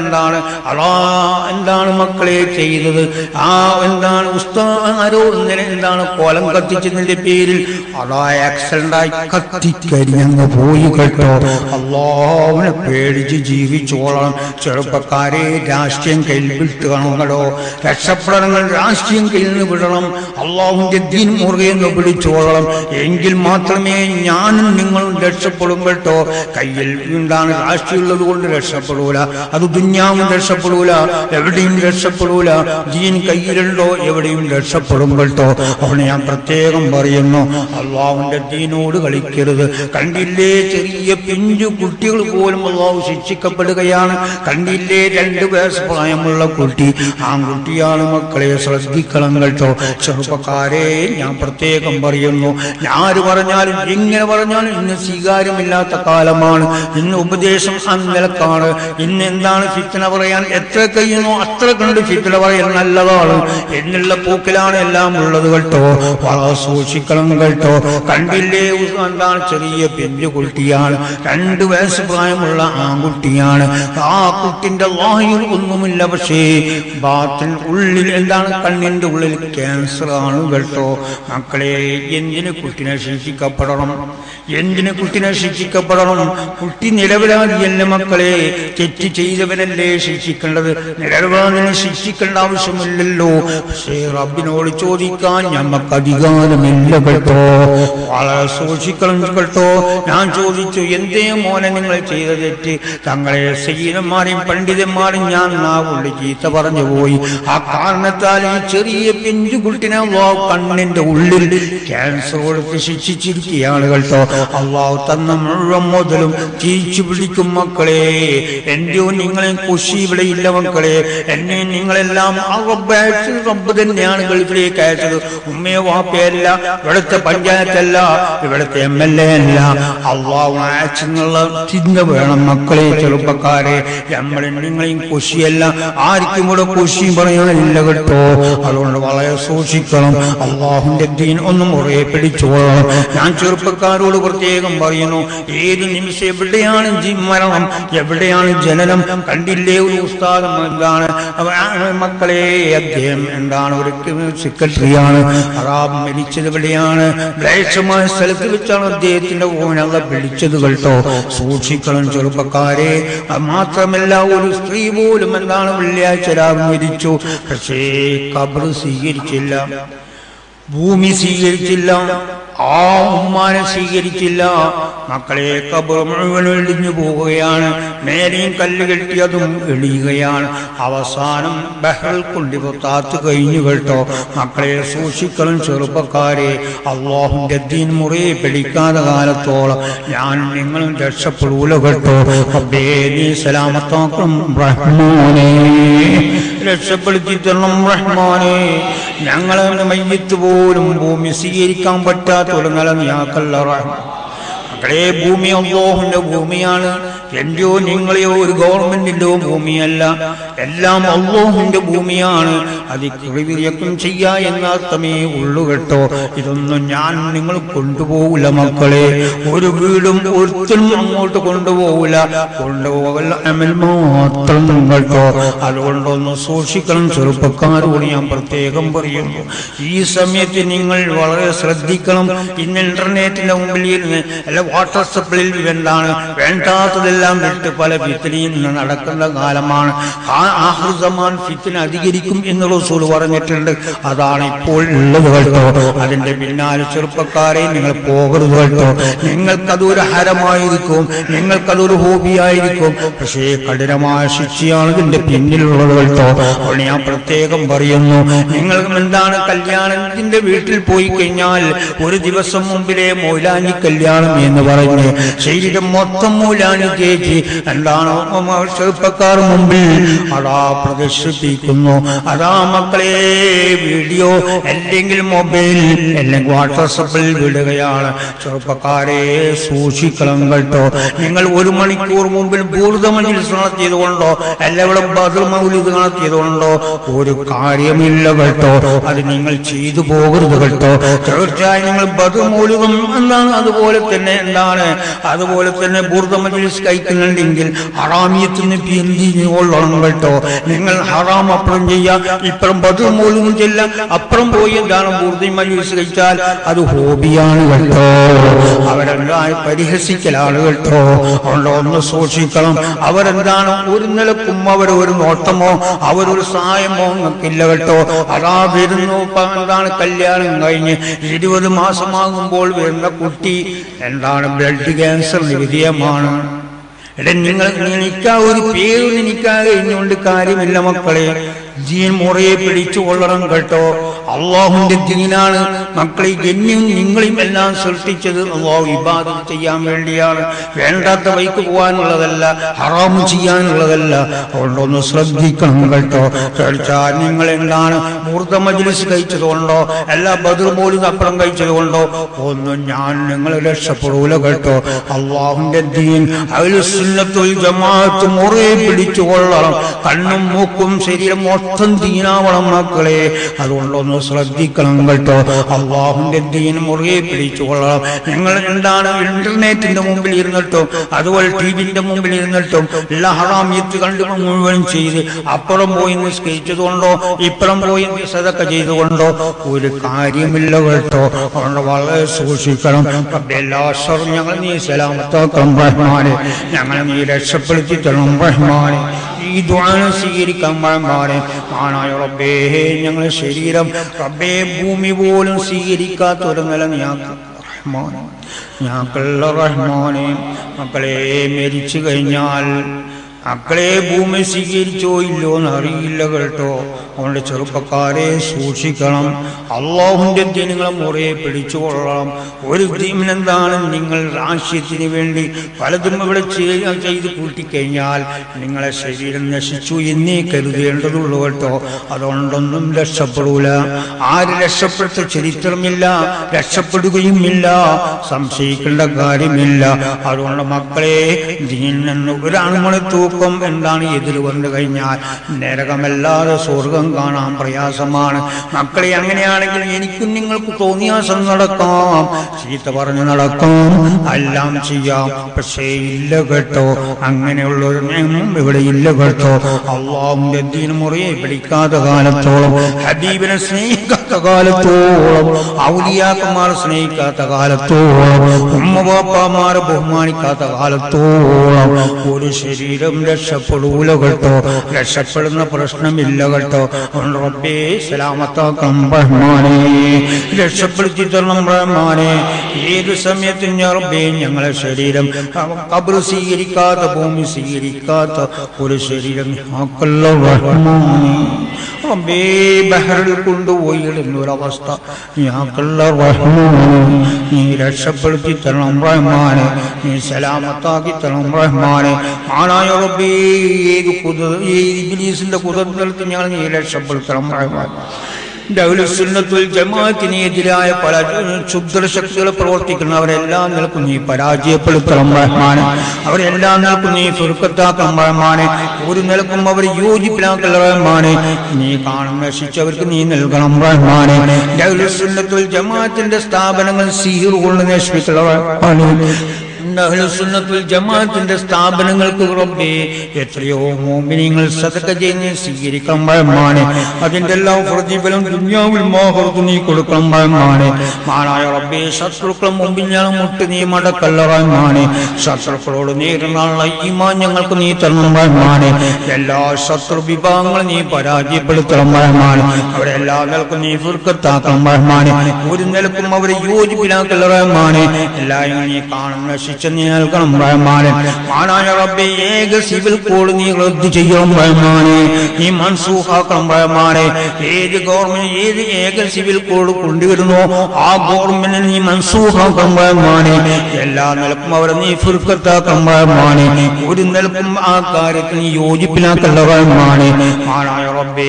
എന്താണ് അതാ എന്താണ് മക്കളെ ചെയ്തത് ആ എന്താണ് ഉസ്താരോ ഇങ്ങനെ എന്താണ് കോലം കത്തിച്ചതിന്റെ പേരിൽ അതാ ആക്സിഡന്റ് ആയി കത്തിക്കരിഞ്ഞങ്ങ് പോയി കേട്ടോ അള്ളാവിനെ പേടിച്ച് ജീവിച്ചോളണം ചെറുപ്പക്കാരെ രാഷ്ട്രീയം കയ്യിൽ വിട്ട് കാണുന്നടോ രക്ഷപ്പെടണങ്ങൾ രാഷ്ട്രീയം കയ്യിൽ നിന്ന് വിടണം അള്ളാഹുവിന്റെ ദീൻ മുറുകെ ഒന്ന് പിടിച്ചോളണം എങ്കിൽ മാത്രമേ ഞാനും നിങ്ങളും രക്ഷപ്പെടും കേട്ടോ കയ്യിൽ എന്താണ് രാഷ്ട്രീയമുള്ളത് കൊണ്ട് രക്ഷപ്പെടൂല അത് ദുന്യാവും രക്ഷപ്പെടൂല എവിടെയും രക്ഷപ്പെടൂല ദീൻ കയ്യിലുണ്ടോ എവിടെയും രക്ഷപ്പെടും കേട്ടോ അവിടെ ഞാൻ പ്രത്യേകം പറയുന്നു അള്ളാഹുവിന്റെ ദീനോട് കളിക്കരുത് കണ്ടില്ലേ ചെറിയ പിഞ്ചു കുട്ടികൾ പോലും അള്ളാഹു ശിക്ഷിക്കപ്പെടുകയാണ് കണ്ടില്ലേ രണ്ട് വയസ്സ് പ്രായമുള്ള കുട്ടി ആൺകുട്ടിയാണ് മക്കളെ ശ്രദ്ധിക്കണം കേട്ടോ ചെറുപ്പക്കാരെ ഞാൻ പ്രത്യേകം പറയുന്നു ഞാര് പറഞ്ഞാലും എങ്ങനെ പറഞ്ഞാലും ഇന്ന് സ്വീകാര്യമില്ലാത്ത കാലമാണ് ഇന്ന് ഉപദേശം അന്നലക്കാണ് ഇന്ന് എന്താണ് ഫിത്തന പറയാൻ എത്ര കഴിയുന്നു അത്ര കണ്ട് ഫിത്തന പറയാൻ നല്ലതാണ് എന്നുള്ള പോക്കിലാണ് എല്ലാം ഉള്ളത് കേട്ടോ വളരെ സൂക്ഷിക്കണം കേട്ടോ കണ്ടില്ലേ എന്താണ് ചെറിയ പെഞ്ചു കുട്ടിയാണ് രണ്ട് വയസ്സ് പ്രായമുള്ള ആൺകുട്ടിയാണ് ആ കുട്ടിന്റെ വായിൽ ഒന്നുമില്ല പക്ഷേ ബാത്തിൽ ഉള്ളിൽ എന്താണ് കണ്ണിന്റെ ഉള്ളിൽ ക്യാൻസർ ആണ് കേട്ടോ മക്കളെ എന്തിന് കുട്ടിനെ ശിക്ഷിക്കപ്പെടണം എന്തിന് കുട്ടിനെ ശിക്ഷിക്കപ്പെടണം കുട്ടി നിരപരാധിയല്ല മക്കളെ തെറ്റ് ചെയ്തവനല്ലേ ശിക്ഷിക്കേണ്ടത് നിരപരാധിനെ ശിക്ഷിക്കേണ്ട ആവശ്യമില്ലല്ലോ പക്ഷേ റബ്ബിനോട് ചോദിക്കാൻ ഞമ്മക്ക് അധികാരമില്ല കേട്ടോ വളരെ സൂക്ഷിക്കണം കേട്ടോ ഞാൻ ചോദിച്ചു എന്തേ മോനെ നിങ്ങൾ ചെയ്ത തെറ്റ് തങ്ങളെ സയ്യിദന്മാരെയും പണ്ഡിതന്മാരെയും ഞാൻ നാവുള്ളി ചീത്ത പറഞ്ഞു പോയി ആ കാരണത്താൽ ഈ ചെറിയ പിഞ്ചു കുട്ടിനെ അള്ളാഹു കണ്ണിന്റെ ഉള്ളിൽ ക്യാൻസർ കൊടുത്ത് ശിക്ഷിച്ചിരിക്കുകയാണ് കേട്ടോ അള്ളാഹു തന്ന മുഴുവൻ മുതലും തിരിച്ചു പിടിക്കും മക്കളെ എന്റെയോ നിങ്ങളെയും കുശി ഇവിടെ ഇല്ല മക്കളെ എന്നെ നിങ്ങളെല്ലാം ആ റബ്ബ് അയച്ചത് റബ്ബ് തന്നെയാണ് ഗൾഫിലേക്ക് അയച്ചത് ഉമ്മയോ വാപ്പയല്ല ഇവിടുത്തെ പഞ്ചായത്തല്ല ഇവിടുത്തെ എം എൽ എ അല്ല അള്ളാഹു അയച്ചെന്നുള്ള ചിന്ത വേണം മക്കളെ ചെറുപ്പക്കാരെ നമ്മളെയും നിങ്ങളെയും കുശിയല്ല ആർക്കും ഇവിടെ കുശിയും പറയാനില്ല കേട്ടോ അതുകൊണ്ട് വളരെ സൂക്ഷിക്കണം അള്ളാഹുന്റെ ദീൻ ഒന്ന് മുറയെ പിടിച്ചോളണം ഞാൻ ചെറുപ്പക്കാരോട് പ്രത്യേകം പറയുന്നു ഏത് നിമിഷം എവിടെയാണ് ജി- മരണം എവിടെയാണ് ജനനം കണ്ടില്ലേ ഒരു ഉസ്താദം എന്താണ് അവ- ആ മക്കളെ അദ്ദേഹം എന്താണ് ഒരു സെക്രട്ടറിയാണ് അതാ മരിച്ചത് എവിടെയാണ് മ്ലേച്ഛമായ സ്ഥലത്ത് വെച്ചാണ് അദ്ദേഹത്തിന്റെ ഓനല്ല വിളിച്ചത് കേട്ടോ സൂക്ഷിക്കണം ചെറുപ്പക്കാരെ അത് മാത്രമല്ല ഒരു സ്ത്രീ പോലും എന്താണ് വെള്ളിയാഴ്ച രാവിലെ മരിച്ചു പക്ഷേ കബർ സ്വീകരിച്ചില്ല ഭൂമി സ്വീകരിച്ചില്ല ആ ഉമ്മാനെ സ്വീകരിച്ചില്ല മക്കളെ കബർ മുഴുവൻ എളിഞ്ഞു പോവുകയാണ് നേരെയും കല്ല് കെട്ടിയതും എളിയുകയാണ് അവസാനം ബഹൽ കൊണ്ട് പുറത്താത്ത് കഴിഞ്ഞു കേട്ടോ മക്കളെ സൂക്ഷിക്കണം ചെറുപ്പക്കാരെ അള്ളാഹുന്റെ ദീൻ മുറിയെ പിടിക്കാത്ത കാലത്തോളം ഞാൻ നിങ്ങളും രക്ഷപ്പെടൂല കേട്ടോ റബ്ബേ നീ സലാമത്താക്കണം റഹ്മാനേ രക്ഷപ്പെടുത്തി തരണം റഹ്മാനെ ഞങ്ങളെ മയ്യത്ത് പോലും ഭൂമി സ്വീകരിക്കാൻ പറ്റാത്ത ഒരു നില നീയാക്കല്ല റഹ്മാൻ മക്കളെ ഭൂമി അള്ളാഹുന്റെ ഭൂമിയാണ് എന്റെയോ നിങ്ങളെയോ ഒരു ഗവൺമെന്റിന്റെയോ ഭൂമിയല്ല എല്ലാം അള്ളാഹുന്റെ ഭൂമിയാണ് അത് കിഴിവിരിയക്കം ചെയ്യാ എന്ന അർത്ഥമേ ഉള്ളു കേട്ടോ ഇതൊന്നും ഞാൻ നിങ്ങൾ കൊണ്ടുപോകില്ല മക്കളെ ഒരു വീടും ഒരുത്തരും അങ്ങോട്ട് കൊണ്ടുപോകില്ല കൊണ്ടുപോകല്ല അമൽ മാത്രം കേട്ടോ അതുകൊണ്ടൊന്ന് സൂക്ഷിക്കണം ചെറുപ്പക്കാരോട് ഞാൻ പ്രത്യേകം പറയുന്നു ഈ സമയത്ത് നിങ്ങൾ വളരെ ശ്രദ്ധിക്കണം ഇന്ന് ഇന്റർനെറ്റിന്റെ മുമ്പിൽ ഇരുന്ന് അല്ല വാട്സപ്പിൽ എന്താണ് വേണ്ടാത്തതെല്ലാം വിട്ട് പല ഫിത്തിനിയിൽ നിന്ന് നടക്കുന്ന കാലമാണ് ആ ആഹൃതമാൻ ഫിത്തിന് അധികരിക്കും എന്ന് റസൂൽ പറഞ്ഞിട്ടുണ്ട് അതാണ് ഇപ്പോൾ ഉള്ളത് കേട്ടോ അതിന്റെ പിന്നാലെ ചെറുപ്പക്കാരെ നിങ്ങൾ പോകരുത് കേട്ടോ നിങ്ങൾക്കതൊരു ഹരമായിരിക്കും നിങ്ങൾക്കതൊരു ഹോബിയായിരിക്കും പക്ഷേ കഠിനമായ ശിക്ഷയാണ് ഇതിന്റെ പിന്നിലുള്ളത് കേട്ടോ അതുകൊണ്ട് ഞാൻ പ്രത്യേകം പറയുന്നു നിങ്ങൾ എന്താണ് കല്യാണത്തിന്റെ വീട്ടിൽ പോയി കഴിഞ്ഞാൽ ഒരു ദിവസം മുമ്പിലെ മൗലാനി കല്യാണം എന്ന് പറഞ്ഞ് ശരീരം മൊത്തം മൗലാനി തേച്ച് എന്താണ് ചെറുപ്പക്കാർ മുമ്പിൽ അതാ പ്രദർശിപ്പിക്കുന്നു അതാ മക്കളെ വീഡിയോ അല്ലെങ്കിൽ മൊബൈൽ അല്ലെങ്കിൽ വാട്സപ്പിൽ വിടുകയാണ് ചെറുപ്പക്കാരെ സൂക്ഷിക്കണം കേട്ടോ നിങ്ങൾ ഒരു മണിക്കൂർ മുമ്പിൽ പൂർണ്ണ മജിൽസ് നടത്തിയതുകൊണ്ടോ അല്ല ഇവിടെ ബദർ മൗലിദ് നടത്തിയതുകൊണ്ടോ ഒരു കാര്യമില്ല കേട്ടോ അത് നിങ്ങൾ ചെയ്തു പോകരുത് കേട്ടോ തീർച്ചയായും നിങ്ങൾ ബദർ മൗലിദം എന്താണ് അതുപോലെ തന്നെ എന്താണ് അതുപോലെ തന്നെ ബൂർദ മജിൽസ് കൈ കഴിക്കുന്നുണ്ടെങ്കിൽ ഹറാമിയത്തിന് പിന്തിരിഞ്ഞുകൊള്ളണം കേട്ടോ നിങ്ങൾ ഹറാം അപ്പുറം ചെയ്യാം ഇപ്പുറം ബദർ മൂലം ചെല്ലാം അപ്പുറം പോയി എന്താണ് പൂർത്തി മജീസ് കഴിച്ചാൽ അത് ഹോബിയാണ് കേട്ടോ അവരെന്താണ് പരിഹസിക്കലാണ് കേട്ടോ അതുകൊണ്ട് ഒന്ന് സൂക്ഷിക്കണം അവരെന്താണ് ഒരു നിലക്കും അവർ ഒരു നോട്ടമോ അവരൊരു സഹായമോ നിങ്ങൾക്കില്ല കേട്ടോ അതാ വരുന്നു ഇപ്പൊ എന്താണ് കല്യാണം കഴിഞ്ഞ് ഇരുപത് മാസമാകുമ്പോൾ വരുന്ന കുട്ടി എന്താണ് ബ്ലഡ് ക്യാൻസറിന് വിധേയമാണ് എടാ നിങ്ങൾ നിക്കാ ഒരു പേര് നിക്കാ കഴിഞ്ഞുകൊണ്ട് കാര്യമില്ല മക്കളെ ദീൻ മുറയെ പിടിച്ചു കൊള്ളണം കേട്ടോ അള്ളാഹുന്റെ ദീനാണ് മക്കളെ എന്നെയും നിങ്ങളെയും എല്ലാം സൃഷ്ടിച്ചത് അള്ളാഹു ഇബാദം ചെയ്യാൻ വേണ്ടിയാണ് വേണ്ടാത്ത വൈക്ക് പോകാനുള്ളതല്ല ഹറാമ് ചെയ്യാനുള്ളതല്ല അതുകൊണ്ടൊന്ന് ശ്രദ്ധിക്കണം കേട്ടോ ചോദിച്ചാൽ നിങ്ങൾ എന്താണ് മൂർത്ത മജ്ലിസ് കഴിച്ചതുകൊണ്ടോ അല്ല ബദർ പോലും അപ്പുറം കഴിച്ചതുകൊണ്ടോ ഒന്നും ഞാൻ നിങ്ങൾ രക്ഷപ്പെടൂല കേട്ടോ അള്ളാഹുന്റെ ദീൻ അയൽസുന്നത്തുൽ ജമാഅത്ത് മുറയെ പിടിച്ചു കൊള്ളണം കണ്ണും മൂക്കും ശരീരം മൊത്തം ദീനാവണം മക്കളെ അതുകൊണ്ടൊന്ന് ശ്രദ്ധിക്കണം കേട്ടോ അള്ളാഹുന്റെ ദീൻ മുറുകെ പിടിച്ചു കൊള്ളണം നിങ്ങൾ എന്താണ് ഇന്റർനെറ്റിന്റെ മുമ്പിൽ ഇരുന്നിട്ടും അതുപോലെ ടിവിന്റെ മുമ്പിൽ ഇരുന്നിട്ടും എല്ലാ ഹറാമിയത്ത് കണ്ടു മുഴുവൻ ചെയ്ത് അപ്പുറം പോയി നിസ്കരിച്ചതുകൊണ്ടോ ഇപ്പുറം പോയി സതൊക്കെ ചെയ്തുകൊണ്ടോ ഒരു കാര്യമില്ല കേട്ടോ അതുകൊണ്ട് വളരെ സൂക്ഷിക്കണം റബ്ബേ, എല്ലാ ഷറും ഞങ്ങൾ നീ സലാമത്താക്കണം റഹ്മാനെ ഞങ്ങളെ നീ രക്ഷപ്പെടുത്തി തരണം റഹ്മാനെ ഈ ദ്വാന സ്വീകരിക്കാൻ റഹ്മാനെ മാനായ റബ്ബേ ഞങ്ങളുടെ ശരീരം റബ്ബേ ഭൂമി പോലും സ്വീകരിക്കാത്ത ഒരു നില നീയാക്കും റഹ്മാനെ ഞങ്ങളുടെ റഹ്മാനെ മക്കളെ മരിച്ചു കഴിഞ്ഞാൽ മക്കളെ ഭൂമി സ്വീകരിച്ചോ ഇല്ലോ എന്ന് അറിയില്ല കേട്ടോ അതുകൊണ്ട് ചെറുപ്പക്കാരെ സൂക്ഷിക്കണം അള്ളാഹുന്റെ ദിനങ്ങളെ മുറയെ പിടിച്ചുകൊള്ളണം ഒരു ദീമിനെന്താണ് നിങ്ങൾ രാഷ്ട്രീയത്തിന് വേണ്ടി പലതും ഇവിടെ ചെയ്യ- ചെയ്ത് കൂട്ടിക്കഴിഞ്ഞാൽ നിങ്ങളെ ശരീരം നശിച്ചു എന്നേ കരുതേണ്ടതുള്ളൂ കേട്ടോ അതുകൊണ്ടൊന്നും രക്ഷപ്പെടൂല ആര് രക്ഷപ്പെട്ട ചരിത്രമില്ല രക്ഷപ്പെടുകയുമില്ല സംശയിക്കേണ്ട കാര്യമില്ല അതുകൊണ്ട് മക്കളെ ദീനെന്ന് ഒരാണുമണി തൂക്കം എന്താണ് എതിര് വന്നു കഴിഞ്ഞാൽ നരകമല്ലാതെ സ്വർഗം കാണാൻ പ്രയാസമാണ് മക്കളെ അങ്ങനെയാണെങ്കിൽ എനിക്കും നിങ്ങൾക്ക് തോന്നിയാസം നടക്കാം ചീത്ത പറഞ്ഞു നടക്കാം എല്ലാം ചെയ്യാം പക്ഷേ ഇല്ല കേട്ടോ അങ്ങനെയുള്ള ഒരു നിയമം ഇവിടെ ഇല്ല കേട്ടോ അള്ളാഹുന്റെ ദീന് മുറിയെ പിടിക്കാത്ത കാലത്തോളം ഹബീബിനെ സ്നേഹിക്കാത്ത കാലത്തോളം ഔലിയാക്കന്മാർ സ്നേഹിക്കാത്ത കാലത്തോളം ഉമ്മപാപ്പമാരെ ബഹുമാനിക്കാത്ത കാലത്തോളം ഒരു ശരീരം രക്ഷപ്പെടൂല കേട്ടോ രക്ഷപ്പെടുന്ന പ്രശ്നമില്ല കേട്ടോ അതുകൊണ്ട് റബ്ബേ സലാമത്താക്കണം റഹ്മാനെ രക്ഷപ്പെടുത്തി തരണം റഹ്മാനെ ഏത് സമയത്തും ഞാൻ റബ്ബേ ഞങ്ങളെ ശരീരം കബർ സ്വീകരിക്കാത്ത ഭൂമി സ്വീകരിക്കാത്ത ഒരു ശരീരം ആക്കല്ല റഹ്മാനെ റബ്ബേ ബഹറിൽ കൊണ്ടുപോയി ഇടുന്നൊരവസ്ഥ ഞങ്ങൾക്കുള്ള റഹ്മാനെ നീ രക്ഷപ്പെടുത്തി തരണം റഹ്മാനെ നീ സലാമത്താക്കി തരണം റഹ്മാനെ ആനായ റബ്ബേ ഏത് കുത ഏത് ഇബ്ലീസിന്റെ കുതിർന്നെടുത്ത് ഞങ്ങൾ നീ രക്ഷപ്പെടുത്തണം റഹ്മാനെ ദൗലസുന്നത്തുൽ ജമാഅത്തിനെതിരായ പല ക്ഷുദ്രശക്തികൾ പ്രവർത്തിക്കുന്നവരെല്ലാം നിൽക്കും നീ പരാജയപ്പെടുത്തണം റഹ്മാനെ അവരെല്ലാം നിൽക്കും നീ ഫുർക്കത്താക്കണം റഹ്മാനെ ഒരു നിലക്കും അവർ യോജിപ്പിലാക്കൽ റഹ്മാനെ നീ കാണും നശിച്ചവർക്ക് നീ നൽകണം റഹ്മാനെ ദൗലസുന്നത്തുൽ ജമാഅത്തിന്റെ സ്ഥാപനങ്ങൾ സീർ കൊണ്ട് നശിപ്പിക്കണം റഹ്മാനെ അഹ്ലുസുന്നത്തുൽ ജമാഅത്തിന്റെ സ്ഥാപനങ്ങൾക്ക് റബ്ബേ എത്രയോ മോമിനിങ്ങൾ സദക്ക ചെയ്യുന്ന സ്വീകരിക്കണം റഹ്മാനെ അതിന്റെ എല്ലാം പ്രതിഫലം ദുന്യാവിൽ മോഹർത്ത് നീ കൊടുക്കണം റഹ്മാനെ മാനായ റബ്ബേ ശത്രുക്കളും മുമ്പിൽ ഞാൻ മുട്ട് നീ മടക്കല്ല റഹ്മാനെ ശത്രുക്കളോട് നേരിടാനുള്ള ഈമാൻ ഞങ്ങൾക്ക് നീ തരണം റഹ്മാനെ എല്ലാ ശത്രു വിഭാഗങ്ങളും നീ പരാജയപ്പെടുത്തണം റഹ്മാനെ അവരെ എല്ലാ നിലക്കും നീ ഫുർക്കത്താക്കണം റഹ്മാനെ ഒരു നിലക്കും അവരെ യോജിപ്പിലാക്കല്ല റഹ്മാനെ എല്ലാവരും നീ കാണും നശിച്ച നീ നൽകണം റഹ്മാനെ മാനായ റബ്ബെ ഏക സിവിൽ കോഡ് നീ റദ്ദ് ചെയ്യണം റഹ്മാനെ നീ മൻസൂഖാക്കണം റഹ്മാനെ ഏത് ഗവൺമെന്റ് ഏത് ഏക സിവിൽ കോഡ് കൊണ്ടുവരുന്നോ ആ ഗവൺമെന്റ് നീ മൻസൂഖാക്കണം റഹ്മാനെ എല്ലാ നിലക്കും അവരെ നീ ഫുർക്കത്താക്കണം റഹ്മാനെ ഒരു നിലക്കും ആ കാര്യത്തിൽ നീ യോജിപ്പിലാക്കല്ല റഹ്മാനെ മാനായ റബ്ബേ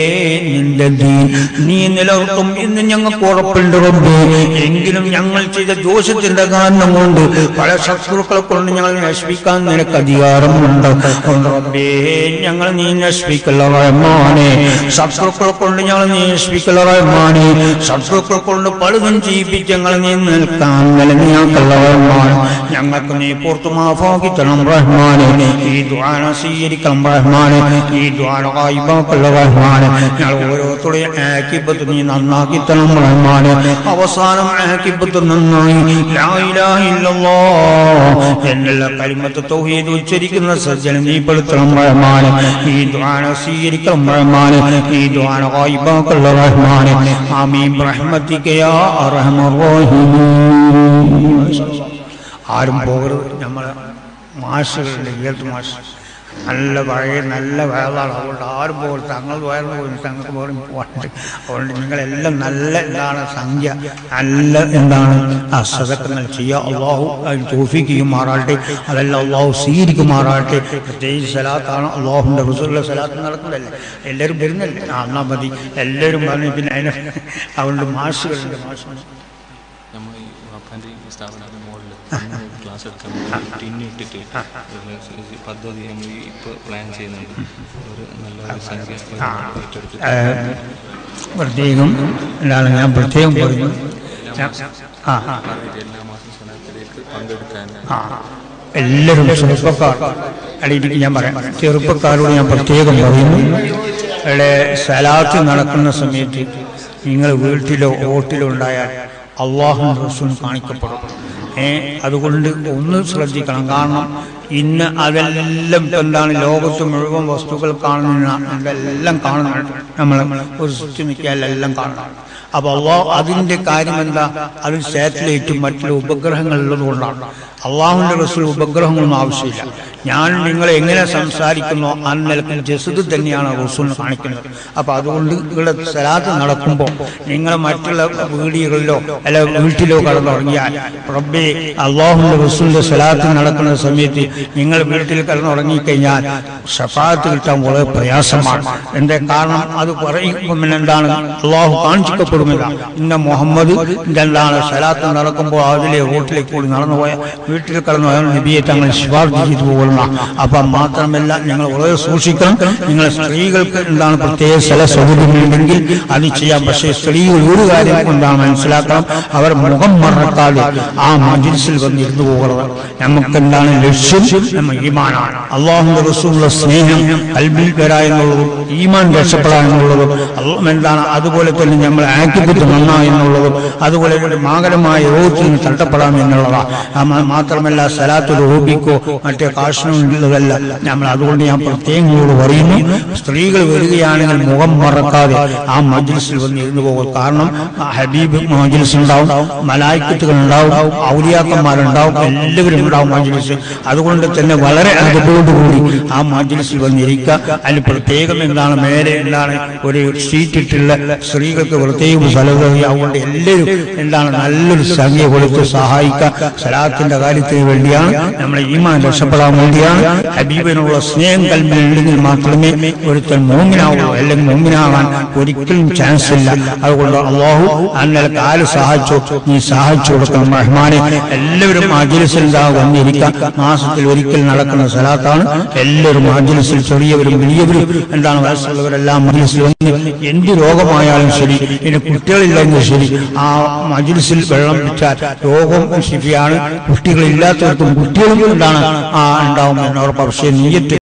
നിന്റെ ദീൻ നീ നിലനിർത്തും എന്ന് ഞങ്ങൾക്ക് ഉറപ്പുണ്ട് റബ്ബേ എങ്കിലും ഞങ്ങൾ ചെയ്ത ദോഷത്തിന്റെ കാരണം കൊണ്ട് പല ശത്രുക്കളെ കൊണ്ട് ഞങ്ങൾ നശിപ്പിക്കാൻ നിനക്ക് അധികാരമുണ്ട് അതുകൊണ്ട് റബ്ബേ ഞങ്ങൾ നീ നശിപ്പിക്കല്ല റഹ്മാനെ ശത്രുക്കളെ കൊണ്ട് ഞങ്ങൾ നീ നശിപ്പിക്കല്ല റഹ്മാനെ ശത്രുക്കളെ കൊണ്ട് പലതും ചെയ്യിപ്പിച്ച് ഞങ്ങൾ നീ നിൽക്കാൻ നിലനിൽക്കല്ല റഹ്മാൻ ഞങ്ങൾക്ക് നീ പുറത്തു മാഫാക്കി തരണം റഹ്മാനെ ഈ ദ്വാന സ്വീകരിക്കണം റഹ്മാനെ ഈ ദ്വാന വായ്പാക്കല്ല റഹ്മാനെ ഞങ്ങൾ ഓരോരുത്തരുടെയും ആക്കിപ്പത്ത് നീ നന്നാക്കി തരണം റഹ്മാനെ അവസാനം ആക്കിപ്പത്ത് നന്നായി ലാ ഇലാഹ ഇല്ലല്ലാഹ് എന്നുള്ള കലിമത്ത് തൗഹീദ് ഉച്ചരിക്കുന്ന സജ്ജനം നീ പെടുത്തണം റഹ്മാനെ ഈ ദ്വാന സ്വീകരിക്കണം റഹ്മാനെ ഈ ദ്വാന വായ്പാക്കല്ല റഹ്മാനെ ആമീൻ റഹ്മത്തിക യാ അർഹമർ റഹീമീൻ ആരും പോകരുത് നമ്മളെ മാഷുകളുണ്ട് ഏത് മാഷ് നല്ല പഴയ നല്ല വയലാണ് അതുകൊണ്ട് ആരും പോകരുത് തങ്ങൾ വയറിന് പോയി തങ്ങൾക്ക് പോലും പോകണ്ട് അതുകൊണ്ട് നിങ്ങളെല്ലാം നല്ല എന്താണ് സംഖ്യ നല്ല എന്താണ് ആ സദക്കങ്ങൾ ചെയ്യുക അള്ളാഹു അതിന് തോഫിക്കുകയും മാറാട്ടെ അതെല്ലാം അള്ളാഹു സ്വീകരിക്കുമാറാട്ടെ പ്രത്യേകിച്ച് സലാത്താണ് അള്ളാഹുൻ്റെ റസൂലുള്ള സലാത്ത് നടക്കുന്നതല്ലേ എല്ലാവരും വരുന്നല്ലേ ആ എന്നാൽ മതി എല്ലാവരും പറഞ്ഞു പിന്നെ അതിന് അതുകൊണ്ട് മാഷുകളുണ്ട് മാഷുകൾ നമ്മൾ ഈ വാപ്പാൻ്റെ ഈ സ്ഥാപനത്തിൻ്റെ മുകളിൽ ക്ലാസ് എടുക്കാൻ ടിന്ന് ഇട്ടിട്ട് ഒരു പദ്ധതി നമ്മൾ ഇപ്പോൾ പ്ലാൻ ചെയ്യുന്നുണ്ട് ഒരു നല്ലൊരു സംഖ്യ ഏറ്റെടുത്ത് ഏഹ്, പ്രത്യേകം എന്താണ് ഞാൻ പ്രത്യേകം പറഞ്ഞു ഞാൻ- ആ ആ, പറഞ്ഞിട്ട് എല്ലാ മാസം സ്വലാത്തിലേക്ക് പങ്കെടുക്കാൻ ആ എല്ലാവരും ചെറുപ്പക്കാർ അടിയിലേക്ക് ഞാൻ പറയാം ചെറുപ്പക്കാരോട് ഞാൻ പ്രത്യേകം പറയുന്നു ഇവിടെ സലാത്ത് നടക്കുന്ന സമയത്ത് നിങ്ങൾ വീട്ടിലോ ഓട്ടിലോ ഉണ്ടായാൽ അള്ളാഹു റസൂൽ കാണിക്കപ്പെടും ഏ അതുകൊണ്ട് ഒന്ന് ശ്രദ്ധിക്കണം കാരണം ഇന്ന് അതെല്ലാം ഇപ്പൊ എന്താണ് ലോകത്ത് മുഴുവൻ വസ്തുക്കൾ കാണുന്ന ഇതെല്ലാം കാണുന്നുണ്ട് നമ്മൾ ഒരു സ്വിച്ച് നിൽക്കിയാൽ എല്ലാം കാണുന്നുണ്ട് അപ്പൊ അള്ളാഹ് അതിന്റെ കാര്യം എന്താ അതിൽ സാറ്റലൈറ്റും മറ്റുള്ള ഉപഗ്രഹങ്ങളുള്ളത് കൊണ്ടാണ് അള്ളാഹുവിന്റെ റസൂൽ ഉപഗ്രഹങ്ങളൊന്നും ആവശ്യമില്ല ഞാൻ നിങ്ങൾ എങ്ങനെ സംസാരിക്കുന്നോ ആ നിലക്ക് ജസദ് തന്നെയാണ് റസൂലിന് കാണിക്കുന്നത് അപ്പൊ അതുകൊണ്ട് ഇവിടെ സലാത്ത് നടക്കുമ്പോൾ നിങ്ങൾ മറ്റുള്ള വീഡിയോകളിലോ അല്ല വീട്ടിലോ കടന്നുറങ്ങിയാൽ റബ്ബെ അള്ളാഹുവിന്റെ റസൂലിന്റെ സലാത്ത് നടക്കുന്ന സമയത്ത് നിങ്ങൾ വീട്ടിൽ കടന്നുറങ്ങിക്കഴിഞ്ഞാൽ ഷഫാത്ത് കിട്ടാൻ വളരെ പ്രയാസമാണ് എന്റെ കാരണം അത് പറയുമ്പോൾ എന്താണ് അള്ളാഹു കാണിക്കപ്പെടുന്നില്ല ഇന്ന മുഹമ്മദ് എന്താണ് സലാത്ത് നടക്കുമ്പോൾ അതിലെ റോട്ടിലേക്ക് കൂടി നടന്നു പോയ വീട്ടിൽ കടന്നു പോയ നബിയെ തങ്ങൾ ശിവാർജി ചെയ്തു പോകുന്ന അപ്പം മാത്രമല്ല നിങ്ങൾ വളരെ സൂക്ഷിക്കണം നിങ്ങൾ സ്ത്രീകൾക്ക് എന്താണ് പ്രത്യേക സ്ഥല സൗകര്യമുണ്ടെങ്കിൽ അത് ചെയ്യാം പക്ഷേ സ്ത്രീകൾ ഒരു കാര്യം കൊണ്ടാണ് മനസ്സിലാക്കണം അവർ മുഖം മറക്കാതെ ആ മജിൽസിൽ വന്നിരുന്നു പോകരുത് നമുക്ക് എന്താണ് ലക്ഷ്യം നമ്മൾ ഈമാനാണ് അള്ളാഹുന്റെ റസൂലുള്ള സ്നേഹം കൽബിൽ വരാ എന്നുള്ളതും ഈമാൻ രക്ഷപ്പെടാ എന്നുള്ളതും അള്ളാഹ് എന്താണ് അതുപോലെ തന്നെ നമ്മൾ ആക്ടിവിറ്റി നന്നാ എന്നുള്ളതും അതുപോലെ ഒരു മാകരമായ രോഗത്തിൽ നിന്ന് തട്ടപ്പെടാം എന്നുള്ളതാണ് ആ മാ- മാത്രമല്ല സലാത്ത് റൂബിക്കോ മറ്റേ കാശിനോ ഉള്ളതല്ല നമ്മൾ അതുകൊണ്ട് ഞാൻ പ്രത്യേകം നിങ്ങളോട് പറയുന്നു സ്ത്രീകൾ വരികയാണെങ്കിൽ മുഖം മറക്കാതെ ആ മജ്ലിസിൽ വന്ന് ഇരുന്നു പോകും കാരണം ആ ഹബീബ് മജ്ലിസ് ഉണ്ടാവും മലായിക്കത്തുകൾ ഉണ്ടാവും ഔലിയാക്കന്മാരുണ്ടാവും എല്ലാവരും ഉണ്ടാവും മജ്ലിസ് അതുകൊണ്ട് തന്നെ വളരെ അതോടുകൂടി ആ മജ്ലിസിൽ വന്നിരിക്കുക അതിന് പ്രത്യേകം എന്താണ് മേലെ എന്താണ് ഒരു സീറ്റ് ഇട്ടുള്ള സ്ത്രീകൾക്ക് പ്രത്യേകം സ്ഥലം അതുകൊണ്ട് എല്ലാവരും എന്താണ് നല്ലൊരു സംഖ്യ കൊടുത്ത് സഹായിക്കുക സലാത്തിന്റെ കാര്യത്തിന് വേണ്ടിയാണ് നമ്മളെ ഈമാൻ രക്ഷപ്പെടാൻ വേണ്ടിയാണ് ഹബീബിനുള്ള സ്നേഹം കൽബിലുണ്ടെങ്കിൽ മാത്രമേ ഒരുത്തൻ മോമിനാവൂ അല്ലെങ്കിൽ മോമിനാവാൻ ഒരിക്കലും ചാൻസ് ഇല്ല അതുകൊണ്ട് അള്ളാഹു അന്നലെ കാല് സഹായിച്ചു നീ സഹായിച്ചു കൊടുക്കണം റഹ്മാനെ എല്ലാവരും മാജിലിസിൽ ഇതാ വന്നിരിക്കാം മാസത്തിൽ ഒരിക്കൽ നടക്കുന്ന സലാത്താണ് എല്ലാവരും മാജിലിസിൽ ചെറിയവരും വലിയവരും എന്താണ് വയസ്സുള്ളവരെല്ലാം മജിലിസിൽ വന്ന് എന്ത് രോഗമായാലും ശരി ഇനി കുട്ടികളില്ലെങ്കിൽ ശരി ആ മജിലിസിൽ വെള്ളം പിച്ചാൽ രോഗം ശിഫിയാണ് കുട്ടികളില്ലാത്തവർക്കും കുട്ടികളും എന്താണ് ആ ഉണ്ടാവും എന്നവർ പക്ഷേ നീയത്ത്